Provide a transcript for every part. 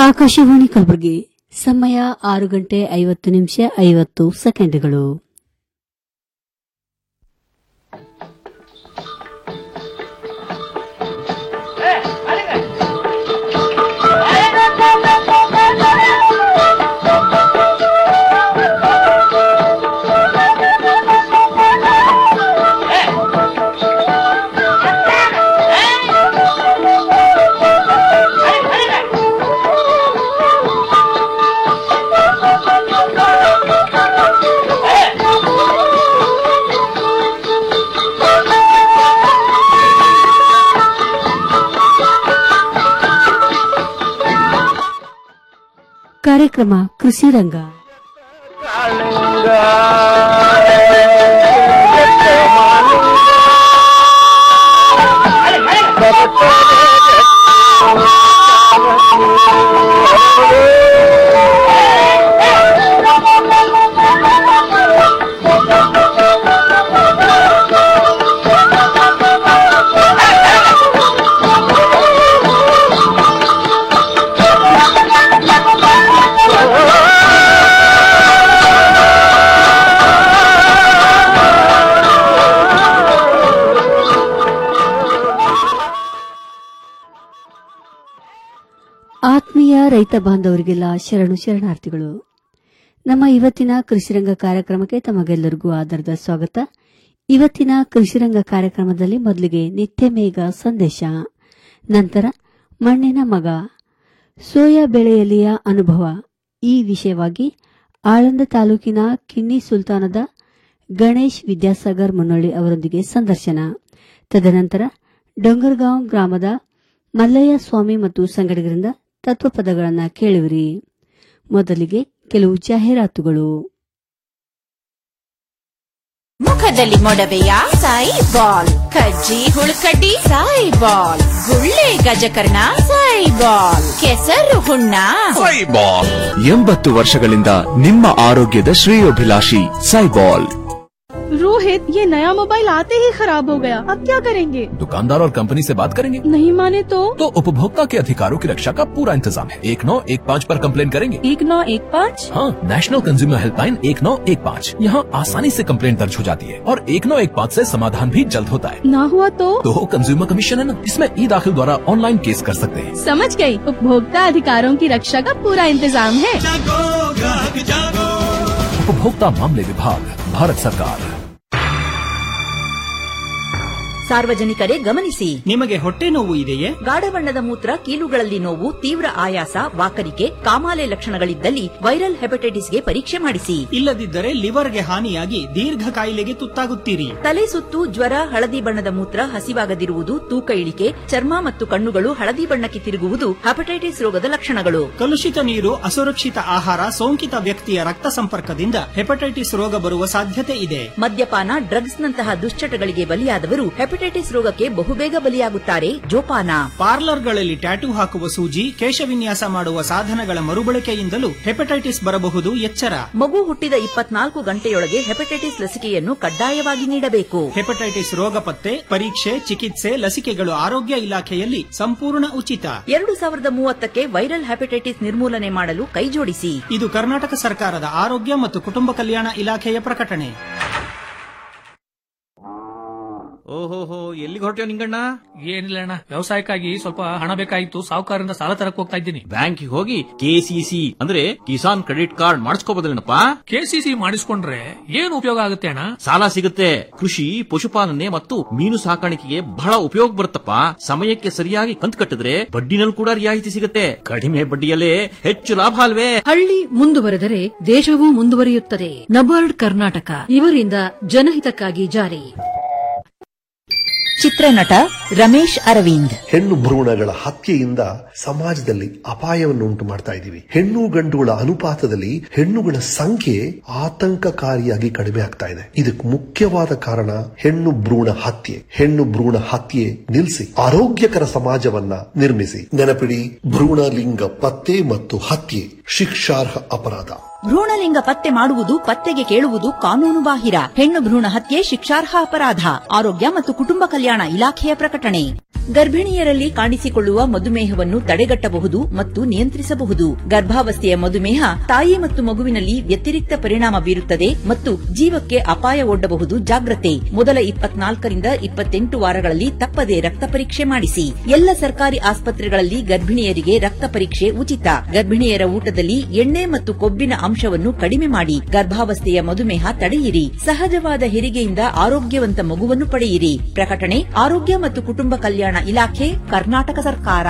ಆಕಾಶವಾಣಿ ಕಲಬುರಗಿ ಸಮಯ ಆರು ಗಂಟೆ ಐವತ್ತು ನಿಮಿಷ ಐವತ್ತು ಸೆಕೆಂಡ್ಗಳು ಕಾರ್ಯಕ್ರಮ ಕೃಷಿ ರಂಗ ಆತ್ಮೀಯ ರೈತ ಬಾಂಧವರಿಗೆಲ್ಲ ಶರಣು ಶರಣಾರ್ಥಿಗಳು ನಮ್ಮ ಇವತ್ತಿನ ಕೃಷಿರಂಗ ಕಾರ್ಯಕ್ರಮಕ್ಕೆ ತಮಗೆಲ್ಲರಿಗೂ ಆಧಾರದ ಸ್ವಾಗತ ಇವತ್ತಿನ ಕೃಷಿರಂಗ ಕಾರ್ಯಕ್ರಮದಲ್ಲಿ ಮೊದಲಿಗೆ ನಿತ್ಯ ಮೇಘ ಸಂದೇಶ ನಂತರ ಮಣ್ಣಿನ ಮಗ ಸೋಯಾ ಬೆಳೆಯಲಿಯ ಅನುಭವ ಈ ವಿಷಯವಾಗಿ ಆಳಂದ ತಾಲೂಕಿನ ಕಿನ್ನಿ ಸುಲ್ತಾನದ ಗಣೇಶ್ ವಿದ್ಯಾಸಾಗರ್ ಮುನ್ನಳ್ಳಿ ಅವರೊಂದಿಗೆ ಸಂದರ್ಶನ ತದನಂತರ ಡೊಂಗರ್ಗಾಂವ್ ಗ್ರಾಮದ ಮಲ್ಲಯ್ಯ ಸ್ವಾಮಿ ಮತ್ತು ಸಂಗಡಿಗರಿಂದ ತತ್ವಪದಗಳನ್ನು ಕೇಳುವಿರಿ ಮೊದಲಿಗೆ ಕೆಲವು ಜಾಹೀರಾತುಗಳು ಮುಖದಲ್ಲಿ ಮೊಡವೆಯ ಸಾಯಿ ಬಾಲ್ ಕಜ್ಜಿ ಹುಳುಕಡ್ಡಿ ಸಾಯಿ ಬಾಲ್ ಗುಳ್ಳೆ ಗಜಕರ್ಣ ಸಾಯಿ ಬಾಲ್ ಕೆಸರು ಹುಣ್ಣ ಸೈಬಾಲ್ ಎಂಬತ್ತು ವರ್ಷಗಳಿಂದ ನಿಮ್ಮ ಆರೋಗ್ಯದ ಶ್ರೇಯೋಭಿಲಾಷಿ ಸೈಬಾಲ್ रोहित ये नया मोबाइल आते ही खराब हो गया अब क्या करेंगे दुकानदार और कंपनी से बात करेंगे नहीं माने तो तो उपभोक्ता के अधिकारों की रक्षा का पूरा इंतजाम है एक नौ एक पाँच आरोप कम्प्लेन करेंगे एक नौ एक पाँच हाँ नेशनल कंज्यूमर हेल्पलाइन एक नौ एक पाँच यहाँ आसानी से कम्प्लेन दर्ज हो जाती है और एक नौ एक पाँच ऐसी समाधान भी जल्द होता है ना हुआ तो तो कंज्यूमर कमीशन है ना इसमें ई दाखिल द्वारा ऑनलाइन केस कर सकते हैं समझ गई उपभोक्ता अधिकारों की रक्षा का पूरा इंतजाम है उपभोक्ता मामले विभाग भारत सरकार ಸಾರ್ವಜನಿಕರೇ ಗಮನಿಸಿ ನಿಮಗೆ ಹೊಟ್ಟೆ ನೋವು ಇದೆಯೇ ಗಾಢ ಬಣ್ಣದ ಮೂತ್ರ ಕೀಲುಗಳಲ್ಲಿ ನೋವು ತೀವ್ರ ಆಯಾಸ ವಾಕರಿಕೆ ಕಾಮಾಲೆ ಲಕ್ಷಣಗಳಿದ್ದಲ್ಲಿ ವೈರಲ್ ಹೆಪಟೈಟಿಸ್ಗೆ ಪರೀಕ್ಷೆ ಮಾಡಿಸಿ ಇಲ್ಲದಿದ್ದರೆ ಲಿವರ್ಗೆ ಹಾನಿಯಾಗಿ ದೀರ್ಘ ಕಾಯಿಲೆಗೆ ತುತ್ತಾಗುತ್ತೀರಿ ತಲೆ ಸುತ್ತು ಜ್ವರ ಹಳದಿ ಬಣ್ಣದ ಮೂತ್ರ ಹಸಿವಾಗದಿರುವುದು ತೂಕ ಇಳಿಕೆ ಚರ್ಮ ಮತ್ತು ಕಣ್ಣುಗಳು ಹಳದಿ ಬಣ್ಣಕ್ಕೆ ತಿರುಗುವುದು ಹೆಪಟೈಟಿಸ್ ರೋಗದ ಲಕ್ಷಣಗಳು ಕಲುಷಿತ ನೀರು ಅಸುರಕ್ಷಿತ ಆಹಾರ ಸೋಂಕಿತ ವ್ಯಕ್ತಿಯ ರಕ್ತ ಸಂಪರ್ಕದಿಂದ ಹೆಪಟೈಟಿಸ್ ರೋಗ ಬರುವ ಸಾಧ್ಯತೆ ಇದೆ ಮದ್ಯಪಾನ ಡ್ರಗ್ಸ್ ನಂತಹ ದುಶ್ಚಟಗಳಿಗೆ ಬಲಿಯಾದವರು ಹೆಪಟೈಟಿಸ್ ರೋಗಕ್ಕೆ ಬಹುಬೇಗ ಬಲಿಯಾಗುತ್ತಾರೆ ಜೋಪಾನ ಪಾರ್ಲರ್ಗಳಲ್ಲಿ ಟ್ಯಾಟೂ ಹಾಕುವ ಸೂಜಿ ಕೇಶವಿನ್ಯಾಸ ಮಾಡುವ ಸಾಧನಗಳ ಮರುಬಳಕೆಯಿಂದಲೂ ಹೆಪಟೈಟಿಸ್ ಬರಬಹುದು ಎಚ್ಚರ ಮಗು ಹುಟ್ಟಿದ ಇಪ್ಪತ್ನಾಲ್ಕು ಗಂಟೆಯೊಳಗೆ ಹೆಪಟೈಟಿಸ್ ಲಸಿಕೆಯನ್ನು ಕಡ್ಡಾಯವಾಗಿ ನೀಡಬೇಕು ಹೆಪಟೈಟಿಸ್ ರೋಗ ಪತ್ತೆ ಪರೀಕ್ಷೆ ಚಿಕಿತ್ಸೆ ಲಸಿಕೆಗಳು ಆರೋಗ್ಯ ಇಲಾಖೆಯಲ್ಲಿ ಸಂಪೂರ್ಣ ಉಚಿತ ಎರಡು ಸಾವಿರದ ಮೂವತ್ತಕ್ಕೆ ವೈರಲ್ ಹೆಪಟೈಟಿಸ್ ನಿರ್ಮೂಲನೆ ಮಾಡಲು ಕೈಜೋಡಿಸಿ ಇದು ಕರ್ನಾಟಕ ಸರ್ಕಾರದ ಆರೋಗ್ಯ ಮತ್ತು ಕುಟುಂಬ ಕಲ್ಯಾಣ ಇಲಾಖೆಯ ಪ್ರಕಟಣೆ ಓಹೋಹೋ ಎಲ್ಲಿಗೆ ಹೊರಟ್ಯೋ ನಿಂಗಣ್ಣ ಏನಿಲ್ಲ ಅಣ್ಣ ವ್ಯವಸಾಯಕ್ಕಾಗಿ ಸ್ವಲ್ಪ ಹಣ ಬೇಕಾಗಿತ್ತು ಸಾಹುಕಾರರಿಂದ ಸಾಲ ತರಕ್ ಹೋಗ್ತಾ ಇದ್ದೀನಿ ಬ್ಯಾಂಕಿಗೆ ಹೋಗಿ ಕೆಸಿಸಿ ಅಂದ್ರೆ ಕಿಸಾನ್ ಕ್ರೆಡಿಟ್ ಕಾರ್ಡ್ ಮಾಡಿಸ್ಕೋಬೋದಿಲ್ಲಪ್ಪ ಕೆಸಿಸಿ ಮಾಡಿಸ್ಕೊಂಡ್ರೆ ಏನು ಉಪಯೋಗ ಆಗುತ್ತೆ ಅಣ್ಣ ಸಾಲ ಸಿಗುತ್ತೆ ಕೃಷಿ ಪಶುಪಾಲನೆ ಮತ್ತು ಮೀನು ಸಾಕಾಣಿಕೆಗೆ ಬಹಳ ಉಪಯೋಗ ಬರುತ್ತಪ್ಪ ಸಮಯಕ್ಕೆ ಸರಿಯಾಗಿ ಕಂತು ಕಟ್ಟಿದ್ರೆ ಬಡ್ಡಿನಲ್ಲಿ ಕೂಡ ರಿಯಾಯಿತಿ ಸಿಗುತ್ತೆ ಕಡಿಮೆ ಬಡ್ಡಿಯಲ್ಲೇ ಹೆಚ್ಚು ಲಾಭ ಅಲ್ವೇ ಹಳ್ಳಿ ಮುಂದುವರೆದರೆ ದೇಶವೂ ಮುಂದುವರಿಯುತ್ತದೆ ನಬಾರ್ಡ್ ಕರ್ನಾಟಕ ಇವರಿಂದ ಜನಹಿತಕ್ಕಾಗಿ ಜಾರಿ ಚಿತ್ರನಟ ರಮೇಶ್ ಅರವಿಂದ್ ಹೆಣ್ಣು ಭ್ರೂಣಗಳ ಹತ್ಯೆಯಿಂದ ಸಮಾಜದಲ್ಲಿ ಅಪಾಯವನ್ನು ಉಂಟು ಮಾಡ್ತಾ ಇದ್ದೀವಿ ಹೆಣ್ಣು ಗಂಡುಗಳ ಅನುಪಾತದಲ್ಲಿ ಹೆಣ್ಣುಗಳ ಸಂಖ್ಯೆ ಆತಂಕಕಾರಿಯಾಗಿ ಕಡಿಮೆ ಆಗ್ತಾ ಇದೆ ಇದಕ್ಕೆ ಮುಖ್ಯವಾದ ಕಾರಣ ಹೆಣ್ಣು ಭ್ರೂಣ ಹತ್ಯೆ ಹೆಣ್ಣು ಭ್ರೂಣ ಹತ್ಯೆ ನಿಲ್ಲಿಸಿ ಆರೋಗ್ಯಕರ ಸಮಾಜವನ್ನ ನಿರ್ಮಿಸಿ ನೆನಪಿಡಿ ಭ್ರೂಣ ಲಿಂಗ ಪತ್ತೆ ಮತ್ತು ಹತ್ಯೆ ಶಿಕ್ಷಾರ್ಹ ಅಪರಾಧ ಭ್ರೂಣಲಿಂಗ ಪತ್ತೆ ಮಾಡುವುದು ಪತ್ತೆಗೆ ಕೇಳುವುದು ಕಾನೂನು ಬಾಹಿರ ಹೆಣ್ಣು ಭ್ರೂಣ ಹತ್ಯೆ ಶಿಕ್ಷಾರ್ಹ ಅಪರಾಧ ಆರೋಗ್ಯ ಮತ್ತು ಕುಟುಂಬ ಕಲ್ಯಾಣ ಇಲಾಖೆಯ ಪ್ರಕಟಣೆ ಗರ್ಭಿಣಿಯರಲ್ಲಿ ಕಾಣಿಸಿಕೊಳ್ಳುವ ಮಧುಮೇಹವನ್ನು ತಡೆಗಟ್ಟಬಹುದು ಮತ್ತು ನಿಯಂತ್ರಿಸಬಹುದು ಗರ್ಭಾವಸ್ಥೆಯ ಮಧುಮೇಹ ತಾಯಿ ಮತ್ತು ಮಗುವಿನಲ್ಲಿ ವ್ಯತಿರಿಕ್ತ ಪರಿಣಾಮ ಬೀರುತ್ತದೆ ಮತ್ತು ಜೀವಕ್ಕೆ ಅಪಾಯ ಒಡ್ಡಬಹುದು ಜಾಗ್ರತೆ ಮೊದಲ ಇಪ್ಪತ್ನಾಲ್ಕರಿಂದ ಇಪ್ಪತ್ತೆಂಟು ವಾರಗಳಲ್ಲಿ ತಪ್ಪದೆ ರಕ್ತ ಪರೀಕ್ಷೆ ಮಾಡಿಸಿ ಎಲ್ಲ ಸರ್ಕಾರಿ ಆಸ್ಪತ್ರೆಗಳಲ್ಲಿ ಗರ್ಭಿಣಿಯರಿಗೆ ರಕ್ತ ಪರೀಕ್ಷೆ ಉಚಿತ ಗರ್ಭಿಣಿಯರ ಊಟದಲ್ಲಿ ಎಣ್ಣೆ ಮತ್ತು ಕೊಬ್ಬಿನ ಅಂಶವನ್ನು ಕಡಿಮೆ ಮಾಡಿ ಗರ್ಭಾವಸ್ಥೆಯ ಮಧುಮೇಹ ತಡೆಯಿರಿ ಸಹಜವಾದ ಹೆರಿಗೆಯಿಂದ ಆರೋಗ್ಯವಂತ ಮಗುವನ್ನು ಪಡೆಯಿರಿ ಪ್ರಕಟಣೆ ಆರೋಗ್ಯ ಮತ್ತು ಕುಟುಂಬ ಕಲ್ಯಾಣ ಇಲಾಖೆ ಕರ್ನಾಟಕ ಸರ್ಕಾರ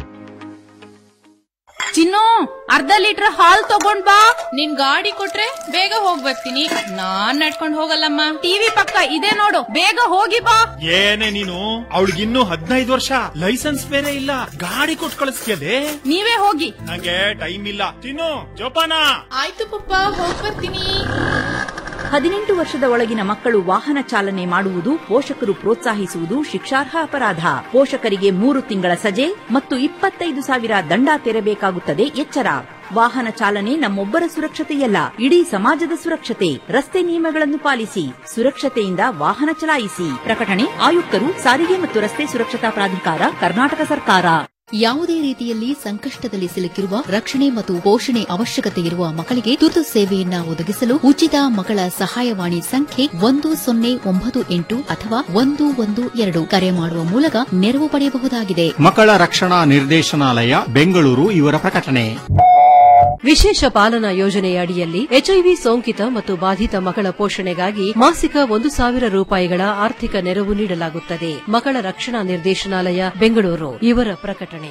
ಚಿನ್ನು ಅರ್ಧ ಲೀಟರ್ ಹಾಲ್ ತಗೊಂಡ್ ಬಾ ನಿನ್ ಗಾಡಿ ಕೊಟ್ರೆ ಬೇಗ ಹೋಗ್ ಬರ್ತೀನಿ ನಾನ್ ನಡ್ಕೊಂಡ್ ಹೋಗಲ್ಲಮ್ಮ ಟಿವಿ ಪಕ್ಕ ಇದೆ ನೋಡು ಬೇಗ ಹೋಗಿ ಬಾ ಏನೇ ನೀನು ಅವಳಿಗಿನ್ನೂ ಹದಿನೈದು ವರ್ಷ ಲೈಸೆನ್ಸ್ ಬೇರೆ ಇಲ್ಲ ಗಾಡಿ ಕೊಟ್ಟು ಕಳಿಸ್ತೀಯದೆ ನೀವೇ ಹೋಗಿ ನಂಗೆ ಟೈಮ್ ಇಲ್ಲ ತಿನ್ನು ಜೋಪಾನ ಆಯ್ತು ಪಪ್ಪ ಹೋಗ್ ಬರ್ತೀನಿ ಹದಿನೆಂಟು ವರ್ಷದ ಒಳಗಿನ ಮಕ್ಕಳು ವಾಹನ ಚಾಲನೆ ಮಾಡುವುದು ಪೋಷಕರು ಪ್ರೋತ್ಸಾಹಿಸುವುದು ಶಿಕ್ಷಾರ್ಹ ಅಪರಾಧ ಪೋಷಕರಿಗೆ ಮೂರು ತಿಂಗಳ ಸಜೆ ಮತ್ತು ಇಪ್ಪತ್ತೈದು ಸಾವಿರ ದಂಡ ತೆರಬೇಕಾಗುತ್ತದೆ ಎಚ್ಚರ ವಾಹನ ಚಾಲನೆ ನಮ್ಮೊಬ್ಬರ ಸುರಕ್ಷತೆಯಲ್ಲ ಇಡೀ ಸಮಾಜದ ಸುರಕ್ಷತೆ ರಸ್ತೆ ನಿಯಮಗಳನ್ನು ಪಾಲಿಸಿ ಸುರಕ್ಷತೆಯಿಂದ ವಾಹನ ಚಲಾಯಿಸಿ ಪ್ರಕಟಣೆ ಆಯುಕ್ತರು ಸಾರಿಗೆ ಮತ್ತು ರಸ್ತೆ ಸುರಕ್ಷತಾ ಪ್ರಾಧಿಕಾರ ಕರ್ನಾಟಕ ಸರ್ಕಾರ ಯಾವುದೇ ರೀತಿಯಲ್ಲಿ ಸಂಕಷ್ಟದಲ್ಲಿ ಸಿಲುಕಿರುವ ರಕ್ಷಣೆ ಮತ್ತು ಪೋಷಣೆ ಅವಶ್ಯಕತೆ ಇರುವ ಮಕ್ಕಳಿಗೆ ತುರ್ತು ಸೇವೆಯನ್ನ ಒದಗಿಸಲು ಉಚಿತ ಮಕ್ಕಳ ಸಹಾಯವಾಣಿ ಸಂಖ್ಯೆ ಒಂದು ಸೊನ್ನೆ ಒಂಬತ್ತು ಎಂಟು ಅಥವಾ ಒಂದು ಒಂದು ಎರಡು ಕರೆ ಮಾಡುವ ಮೂಲಕ ನೆರವು ಪಡೆಯಬಹುದಾಗಿದೆ ಮಕ್ಕಳ ರಕ್ಷಣಾ ನಿರ್ದೇಶನಾಲಯ ಬೆಂಗಳೂರು ಇವರ ಪ್ರಕಟಣೆ ವಿಶೇಷ ಪಾಲನಾ ಯೋಜನೆಯ ಅಡಿಯಲ್ಲಿ ಎಚ್ಐವಿ ಸೋಂಕಿತ ಮತ್ತು ಬಾಧಿತ ಮಕ್ಕಳ ಪೋಷಣೆಗಾಗಿ ಮಾಸಿಕ ಒಂದು ಸಾವಿರ ರೂಪಾಯಿಗಳ ಆರ್ಥಿಕ ನೆರವು ನೀಡಲಾಗುತ್ತದೆ ಮಕ್ಕಳ ರಕ್ಷಣಾ ನಿರ್ದೇಶನಾಲಯ ಬೆಂಗಳೂರು ಇವರ ಪ್ರಕಟಣೆ